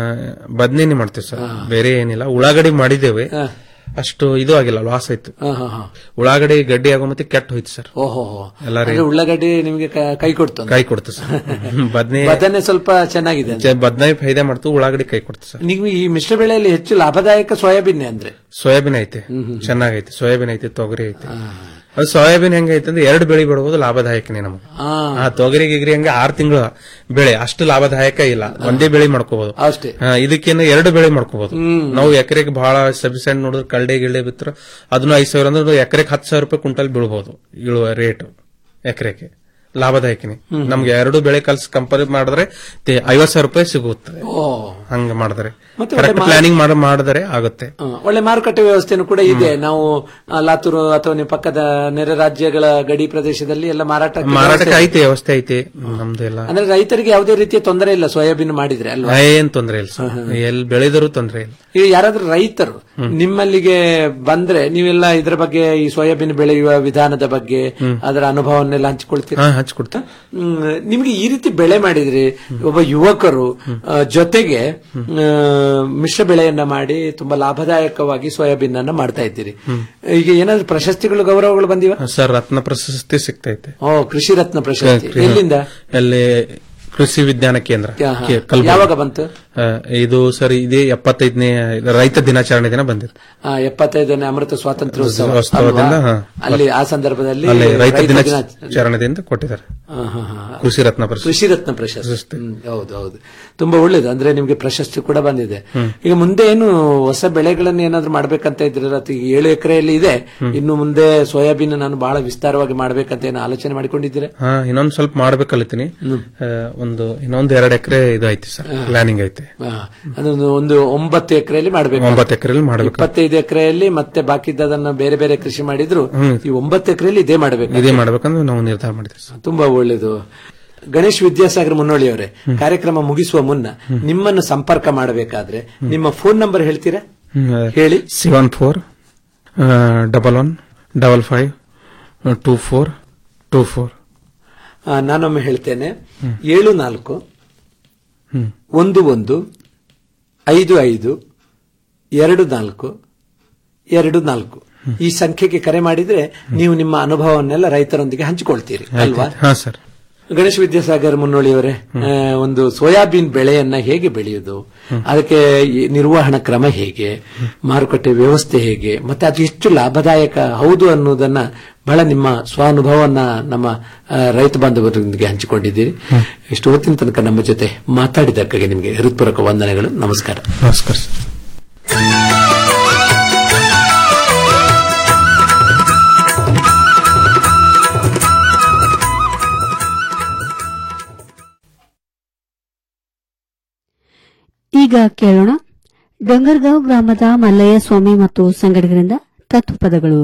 ಬದ್ನೇನೆ ಮಾಡ್ತೇವೆ ಸರ್ ಬೇರೆ ಏನಿಲ್ಲ ಉಳ್ಳಾಗಡ್ಡಿ ಮಾಡಿದ್ದೇವೆ ಅಷ್ಟು ಇದು ಆಗಿಲ್ಲ ಲಾಸ್ ಆಯ್ತು ಹಾ, ಹಾ, ಹಾ. ಉಳ್ಳಾಗಡ್ಡಿ ಗಡ್ಡಿ ಆಗೋ ಮತ್ತೆ ಕೆಟ್ಟ ಹೋಯ್ತು ಸರ್ ಓಹೋ ಎಲ್ಲ ಅಂದ್ರೆ ಉಳ್ಳಾಗಡ್ಡಿ ನಿಮ್ಗೆ ಕ- ಕೈ ಕೊಡ್ತು ಕೈ ಕೊಡ್ತು ಸರ್ ಬದ್ನೆ ಬದನೆ ಸ್ವಲ್ಪ ಚೆನ್ನಾಗಿದೆ ಅಂದ್ರೆ. ಬದ್ನಾಯಿ ಫೈದೆ ಮಾಡ್ತು ಉಳ್ಳಾಗಡ್ಡಿ ಕೈ ಕೊಡ್ತು ಸರ್ ನೀವು ಈ ಮಿಶ್ರ ಬೆಳೆಯಲ್ಲಿ ಹೆಚ್ಚು ಲಾಭದಾಯಕ ಸೋಯಾಬೀನ್ ಅಂದ್ರೆ ಸೋಯಾಬೀನ್ ಐತೆ ಚೆನ್ನಾಗೈತೆ ಸೋಯಾಬೀನ್ ಐತೆ ತೊಗರಿ ಐತೆ ಅದು ಸೋಯಾಬೀನ್ ಹೆಂಗೈತೆ ಅಂದ್ರೆ ಎರಡು ಬೆಳೆ ಬಿಡಬಹುದು ಲಾಭದಾಯಕನೇ ನಮಗೆ ಆ, ಆ ತೊಗರಿ ಗಿಗರಿ ಹಂಗೆ ಆರು ತಿಂಗಳ ಬೆಳೆ ಅಷ್ಟು ಲಾಭದಾಯಕ ಇಲ್ಲ ಒಂದೇ ಬೆಳೆ ಮಾಡ್ಕೋಬಹುದು ಅಷ್ಟೇ ಇದಕ್ಕೇನು ಎರಡು ಬೆಳೆ ಮಾಡ್ಕೋಬಹುದು ಹ್ಮ್. ನಾವು ಎಕರೆಗೆ ಬಹಳ ಸಬ್ಸಿಡೆಂಟ್ ನೋಡಿದ್ರೆ ಕಳ್ಳೆ ಗಿಳ್ಳೆ ಬಿತ್ತರ ಅದನ್ನು ಐದು ಸಾವಿರ ಅಂದ್ರೆ ಎಕರೆಗೆ ಹತ್ತು ಸಾವಿರ ರೂಪಾಯಿ ಕ್ವಿಂಟಲ್ ಬೀಳ್ಬಹುದು ಇಳುವ ರೇಟ್ ಎಕರೆಗೆ ಲಾಭದಾಯಕನೇ ನಮ್ಗೆ ಎರಡು ಬೆಳೆ ಕಲ್ಸಿ ಕಂಪೇರ್ ಮಾಡಿದ್ರೆ ಐವತ್ ಸಾವಿರ ರೂಪಾಯಿ ಸಿಗುತ್ತೆ ಓ ಹಂಗ ಮಾಡಿದ್ರೆ ಮತ್ತೆ ಕರೆಕ್ಟ್ ಒಳ್ಳೆ ಪ್ಲಾನಿಂಗ್ ಮಾಡಿದ್ರೆ ಆಗುತ್ತೆ ಆ, ಒಳ್ಳೆ ಮಾರುಕಟ್ಟೆ ವ್ಯವಸ್ಥೆನೂ ಕೂಡ ಇದೆ ನಾವು ಆ, ಲಾತೂರು ಅಥವಾ ನಿಮ್ಮ ಪಕ್ಕದ ನೆರೆ ರಾಜ್ಯಗಳ ಗಡಿ ಪ್ರದೇಶದಲ್ಲಿ ಎಲ್ಲ ಮಾರಾಟ ಮಾರಾಟಕ್ಕೆ ಐತೆ ವ್ಯವಸ್ಥೆ ಐತೆ ನಮ್ದು ಎಲ್ಲ ಅಂದ್ರೆ ರೈತರಿಗೆ ಯಾವುದೇ ರೀತಿಯ ತೊಂದರೆ ಇಲ್ಲ ಸೋಯಾಬೀನ್ ಮಾಡಿದ್ರೆ ಅಲ್ವಾ ಏನ್ ತೊಂದ್ರೆ ಇಲ್ಲ ಸರ್ ಎಲ್ಲಿ ಬೆಳೆದರೂ ತೊಂದ್ರೆ ಇಲ್ಲ ಈಗ ಯಾರಾದ್ರೂ ರೈತರು ನಿಮ್ಮಲ್ಲಿಗೆ ಬಂದ್ರೆ ನೀವೆಲ್ಲ ಇದ್ರ ಬಗ್ಗೆ ಈ ಸೋಯಾಬೀನ್ ಬೆಳೆಯುವ ವಿಧಾನದ ಬಗ್ಗೆ ಅದರ ಅನುಭವನ್ನೆಲ್ಲ ಹಂಚಿಕೊಳ್ತೀರಾ ಹಾ ಹಚ್ಕೊಡ್ತಾ ಹ್ಮ್, ನಿಮ್ಗೆ ಈ ರೀತಿ ಬೆಳೆ ಮಾಡಿದ್ರಿ ಒಬ್ಬ ಯುವಕರು ಆ, ಜೊತೆಗೆ ಆ, ಮಿಶ್ರ ಬೆಳೆಯನ್ನ ಮಾಡಿ ತುಂಬಾ ಲಾಭದಾಯಕವಾಗಿ ಸೋಯಾಬೀನ್ ಅನ್ನ ಮಾಡ್ತಾ ಇದ್ದೀರಿ ಈಗ ಏನಾದ್ರು ಪ್ರಶಸ್ತಿಗಳು ಗೌರವಗಳು ಬಂದಿವ ಸರ್ ರತ್ನ ಪ್ರಶಸ್ತಿ ಸಿಗ್ತೈತೆ ಓ ಕೃಷಿ ರತ್ನ ಪ್ರಶಸ್ತಿ ಕೃ- ಎಲ್ಲಿಂದ ಅಲ್ಲಿ ಕೃಷಿ ವಿಜ್ಞಾನ ಕೇಂದ್ರ ಯಾ- ಹಾ. ಕೆ- ಕಲಬುರ್ಗಿ. ಯಾವಾಗ ಬಂತು ಆ, ಇದು ಸರ್ ಇದೇ ಎಪ್ಪತ್ತೈದನೇ ರೈತ ದಿನಾಚರಣೆ ದಿನ ಬಂದಿದೆ ಆ, ಎಪ್ಪತ್ತೈದನೇ ಅಮೃತ ಸ್ವಾತಂತ್ರ್ಯೋತ್ಸವ ಉತ್ಸವದಿಂದ, ಅಲ್ವಾ? ಹಾ. ಅಲ್ಲಿ ಆ ಸಂದರ್ಭದಲ್ಲಿ ಅಲ್ಲಿ ರೈತ ರೈತ ದಿನ- ದಿನಾಚರಣೆದಿಂದ ಕೊಟ್ಟಿದ್ದಾರೆ ಆ, ಹಾ, ಹಾ. ಕೃಷಿ ರತ್ನ ಪ್ರಶಸ್ತಿ ಕೃಷಿ ರತ್ನ ಪ್ರಶಸ್ತಿ ಹ್ಮ್, ಹೌದು ಹೌದು ತುಂಬಾ ಒಳ್ಳೇದು ಅಂದ್ರೆ ನಿಮ್ಗೆ ಪ್ರಶಸ್ತಿ ಕೂಡ ಬಂದಿದೆ ಈಗ ಮುಂದೆ ಏನು ಹೊಸ ಬೆಳೆಗಳನ್ನ ಏನಾದ್ರು ಮಾಡ್ಬೇಕಂತ ಇದ್ರೆ ಈಗ ಏಳು ಎಕರೆಯಲ್ಲಿ ಇದೆ ಇನ್ನು ಮುಂದೆ ಸೋಯಾಬೀನ್ ನಾನು ಬಹಳ ವಿಸ್ತಾರವಾಗಿ ಮಾಡ್ಬೇಕಂತ ಏನು ಆಲೋಚನೆ ಮಾಡಿಕೊಂಡಿದ್ದೀರಾ ಹಾ ಇನ್ನೊಂದ್ ಸ್ವಲ್ಪ ಮಾಡ್ಬೇಕಲ್ಲಿತೀನಿ ಒಂದು ಇನ್ನೊಂದ್ ಎರಡ್ ಎಕರೆ ಇದು ಐತಿ ಸರ್ ಪ್ಲಾನಿಂಗ್ ಐತಿ ಆ, ಅದೊಂದು ಒಂದು ಒಂಬತ್ತು ಎಕರೆಯಲ್ಲಿ ಮಾಡ್ಬೇಕು ಒಂಬತ್ತು ಎಕರೆಯಲ್ಲಿ ಮಾಡ್ಬೇಕು ಇಪ್ಪತ್ತೈದು ಎಕರೆಯಲ್ಲಿ ಮತ್ತೆ ಬಾಕಿದ್ದದನ್ನ ಬೇರೆ ಬೇರೆ ಕೃಷಿ ಮಾಡಿದ್ರು ಈ ಒಂಬತ್ತು ಎಕರೆಯಲ್ಲಿ ಇದೇ ಮಾಡ್ಬೇಕು ಇದೇ ಮಾಡ್ಬೇಕಂದ್ರೆ ನಾವು ನಿರ್ಧಾರ ಮಾಡಿದ್ವಿ ಸರ್ ತುಂಬಾ ಒಳ್ಳೇದು ಗಣೇಶ್ ವಿದ್ಯಾಸಾಗರ್ ಮುನ್ನೋಳಿ ಅವರೇ ಕಾರ್ಯಕ್ರಮ ಮುಗಿಸುವ ಮುನ್ನ ನಿಮ್ಮನ್ನು ಸಂಪರ್ಕ ಮಾಡಬೇಕಾದ್ರೆ ನಿಮ್ಮ ಫೋನ್ ನಂಬರ್ ಹೇಳ್ತೀರಾ ಹೇಳಿ seven four double one double five two four two four ಆ, ನಾನೊಮ್ಮೆ ಹೇಳ್ತೇನೆ ಏಳು ನಾಲ್ಕು ಹ್ಮ್. ಒಂದು ಒಂದು ಐದು ಐದು ಎರಡು ನಾಲ್ಕು ಎರಡು ನಾಲ್ಕು ಈ ಸಂಖ್ಯೆಗೆ ಕರೆ ಮಾಡಿದ್ರೆ ನೀವು ನಿಮ್ಮ ಅನುಭವವನ್ನೆಲ್ಲ ರೈತರೊಂದಿಗೆ ಹಂಚಿಕೊಳ್ತೀರಿ ಅಲ್ವಾ ಹಾ ಸರ್ ಗಣೇಶ್ ವಿದ್ಯಾಸಾಗರ್ ಮುನ್ನೋಳಿಯವರೇ ಆ, ಒಂದು ಸೋಯಾಬೀನ್ ಬೆಳೆಯನ್ನ ಹೇಗೆ ಬೆಳೆಯುವುದು ಅದಕ್ಕೆ ಈ ನಿರ್ವಹಣಾ ಕ್ರಮ ಹೇಗೆ ಮಾರುಕಟ್ಟೆ ವ್ಯವಸ್ಥೆ ಹೇಗೆ ಮತ್ತೆ ಅದು ಎಷ್ಟು ಲಾಭದಾಯಕ ಹೌದು ಅನ್ನೋದನ್ನ ಬಹಳ ನಿಮ್ಮ ಸ್ವಾನುಭವವನ್ನ ನಮ್ಮ ಆ, ರೈತ ಬಾಂಧವರೊಂದಿಗೆ ಹಂಚಿಕೊಂಡಿದ್ದೀರಿ ಇಷ್ಟು ಹೊತ್ತಿನ ತನಕ ನಮ್ಮ ಜೊತೆ ಮಾತಾಡಿದ್ದಕ್ಕಾಗಿ ನಿಮಗೆ ಹೃತ್ಪೂರ್ವಕ ವಂದನೆಗಳು ನಮಸ್ಕಾರ ನಮಸ್ಕಾರ ಸರ್ ಈಗ ಕೇಳೋಣ ಡೊಂಗರ್ಗಾಂವ್ ಗ್ರಾಮದ ಮಲ್ಲಯ್ಯ ಸ್ವಾಮಿ ಮತ್ತು ಸಂಗಡಿಗರಿಂದ ತತ್ವಪದಗಳು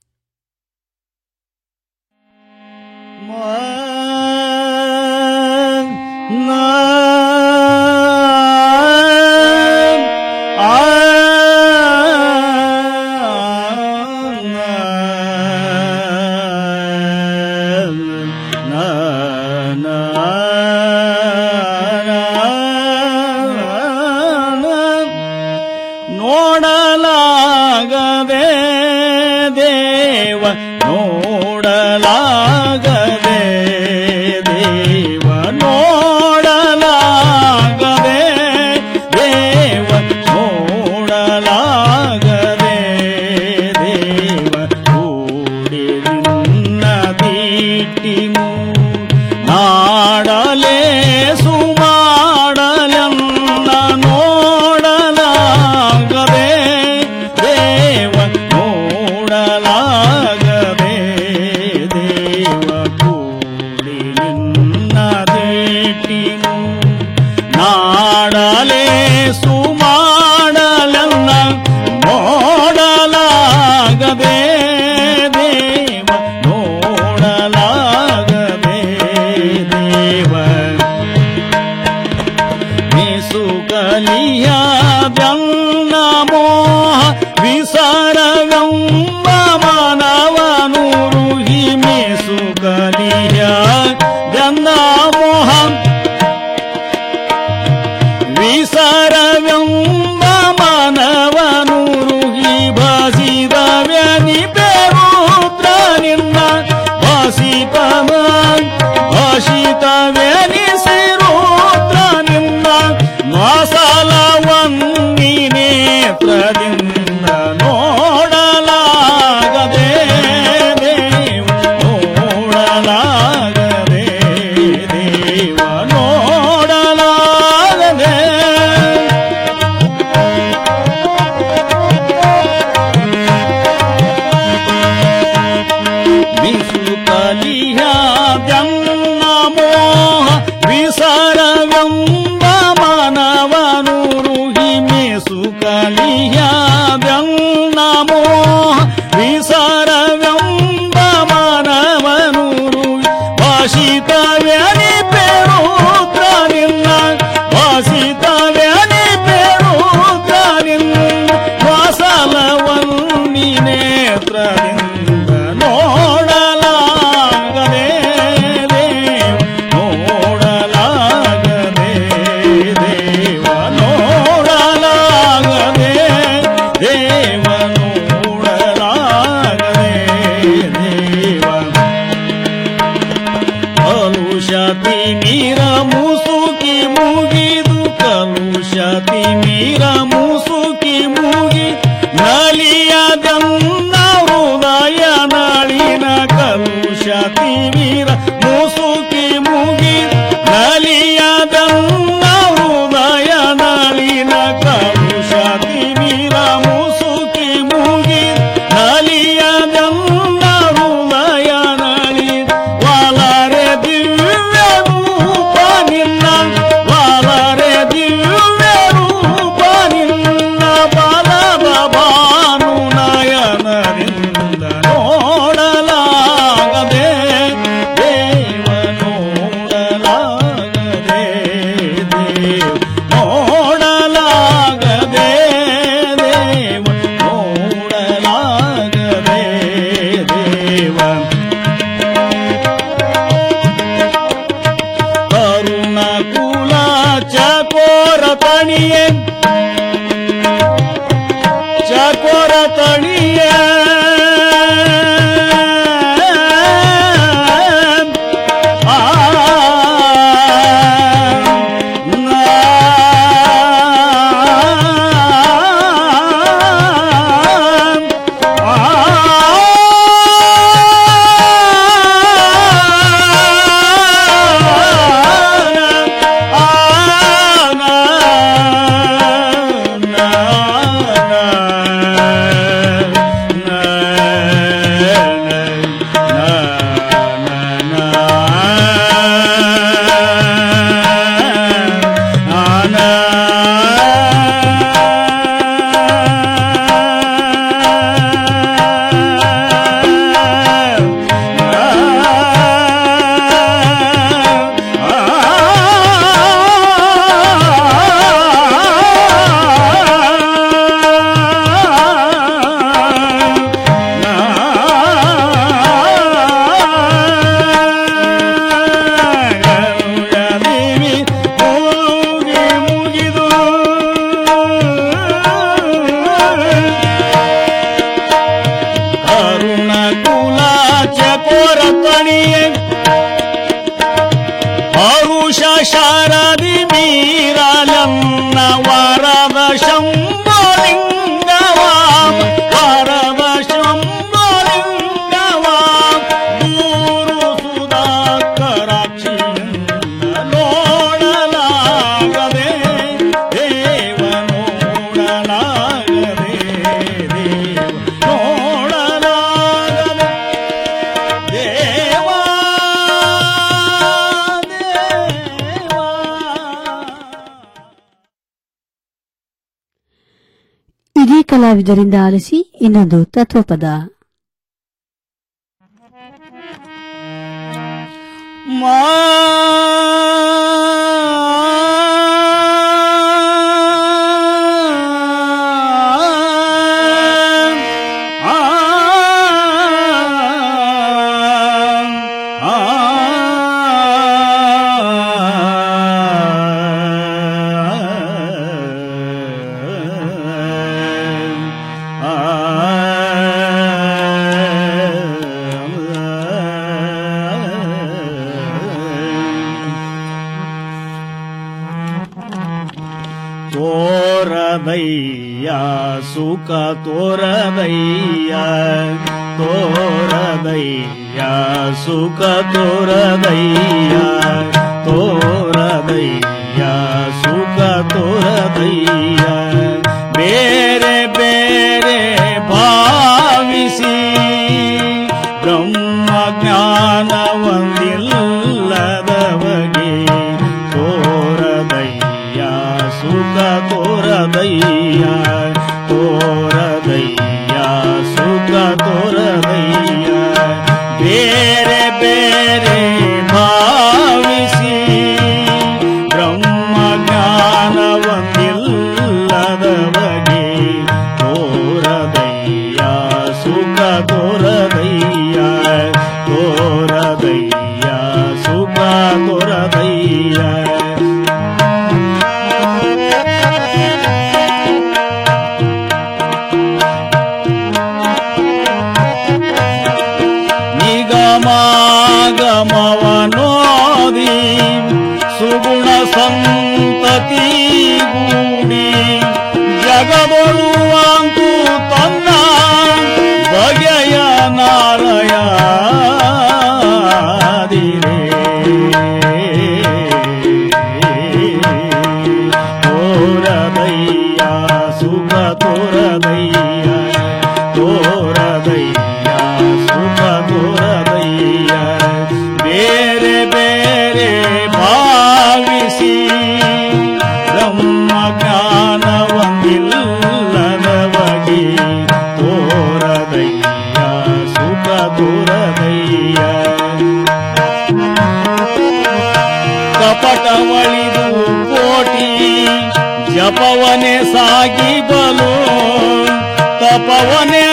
ನೋಡಲಾಗದೆ ದೇವ ನೋಡಲಾಗದೆ ದೇವ ನೋಡಲಾಗದೆ ದೇವ ನೋಡಲಾಗದೆ ದೇವ ಕೂಡಿ ನಿನ್ನ ಬಿಟ್ಟಿ ನಾಡಲೇ ಸುಮಾಡಲನ್ನ ನೋಡಲಾಗದೆ ದೇವ ನೋಡಲಾಗದೆ ದೇವ ಕೂಡಿ ನಿನ್ನ ಭೇಟಿನು ನಾಡಲೇ ಸುಮಾಡಲನ್ನ ನೋಡಲಾಗದೆ ದೇವ ನೋಡಲಾಗದೆ ದೇವ ಮಿಸುಕಲಿಯ ವ್ಯನ್ನ ಮೋಹ ವಿಸರಗಂಬ ಮಾನವನುರುಹಿ ಮಿಸುಕಲಿಯ ವ್ಯನ್ನ ಮೋಹ ವಿಸರವೆಂಬ ಮಾನವನುರುಗಿ ಭಾಸಿದವ್ಯನಿ ಪೇರುದ್ರ ನಿನ್ನ ಭಾಸಿತವ ಭಾಷಿತವ್ಯನಿಸಿರುದ್ರ ನಿನ್ನ ಮಾಸಲವನ್ನಿ ನೇತ್ರದಿಂದ ನೋಡಲಾಗದೆ ದೇವ ನೋಡಲಾಗದೆ ದೇವ ನೋಡಲಾಗದೆ ತಿಮಿರ ಮುಸುಕಿ ಮುಗಿ ನಲಿಯದನ್ನ ಹೃದಯ ನಾಳಿನ ಕಲುಷ ತಿಮಿರ ಮುಸುಕಿ ಮುಗಿ ನಲಿಯದನ್ನ ಹೃದಯ ನಾಳಿನ ಕಲುಷ ತಿಮಿರ ಮುಸುಕಿ ಮುಗಿ ನಲಿಯದನ್ನ ಹೃದಯ ನಾಳಿ ವಾಲರೆ ದಿವ್ಯ ರೂಪ ನಿನ್ನ ವಾಲರೆ ದಿವ್ಯ ರೂಪ ನಿನ್ನ ಬಲದ ಭಾನು ನಯನರಿಂದ ನೋಡಲಾಗದೆ ದೇವ ನೋಡಲಾಗದೆ ದೇವ ನೋಡಲಾಗದೆ ದೇವ ನೋಡಲಾಗದೆ ದೇವ ಕರುಣ ಕುಲ ಚಕೋರ ತಣಿಯೇ ಚಕೋರ ತಣಿಯೇ ಆ ಅರುಣ ಕುಲ ಚಕೋರ ತಣಿಯೇ ಹರುಷ ಶಾರದಿ ಮೀರಲನ್ನ ವರದ ಶಂಭಲಿಂಗವ ವರದ ಶಂಭಲಿಂಗವ ಗುರು ಸುಧಾಕರಾಕ್ಷಿ ನೋಡಲಾಗದೆ ದೇವ ನೋಡಲಾಗದೆ ದೇವ ನೋಡಲಾಗದೆ ದೇವ ಇಡೀ ಕಲಾವಿದರಿಂದ ಆಲಿಸಿ ಇನ್ನೊಂದು ತತ್ವಪದ ಮಾ ತೋರದಯ್ಯ ಸುಖ ತೋರದಯ್ಯ ತೋರದಯ್ಯ ಸುಖ ತೋರದಯ್ಯ ತೋರದಯ್ಯ ಸುಖ ತೋರದಯ್ಯ ಬೇರೆ ಬೇರೆ ಭಾವಿಸಿ ಬ್ರಹ್ಮ ಜ್ಞಾನ ಒಂದಿಲ್ಲದವಗೆ ತೋರದಯ್ಯ ಸುಖ ತೋರದಯ್ಯ ತೋರದಯ್ಯ ಸುಖ ತೋರದಯ್ಯ ಬೇರೆ ಬೇರೆ ಭಾವಿಸಿ ಬ್ರಹ್ಮ ಜ್ಞಾನ ಒಂದಿಲ್ಲದವಗೆ ತೋರದಯ್ಯ ಸುಖ ತೋರದಯ್ಯ ತೋರದಯ್ಯ ಸುಖ ತೋರದಯ್ಯ ನಿಗಮಾಗಮವನೋದಿ ಸುಗುಣ ಸಂತತಿಗೂ ಜಗದೊಳುವಂತು ತನ್ನ ಬಗೆಯ ನಾರಯಾದಿರೇ ತೋರದಯ್ಯ ಸುಖ ತೋರದಯ್ಯ ತೋರದಯ್ಯ ಸುಖ ತೋರದಯ್ಯ ಬೇರೆ ಬೇರೆ ಭಾವಿಸಿ ಬ್ರಹ್ಮ ಜ್ಞಾನ ಒಂದಿಲ್ಲದ ಬಗೆ ತೋರದಯ್ಯ ಸುಖ ತೋರದಯ್ಯ ಕಪಟವಳಿದು ಕೋಟಿ ಜಪವನೆ ಸಾಗಿ ಬಲು ತಪವನೆ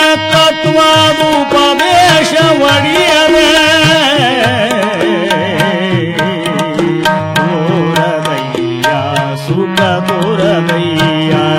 ತತ್ವಾದುಪದೇಶ ಒಡಿಯದೆ ತೋರದಯ್ಯ ಸುಖ ತೋರದಯ್ಯ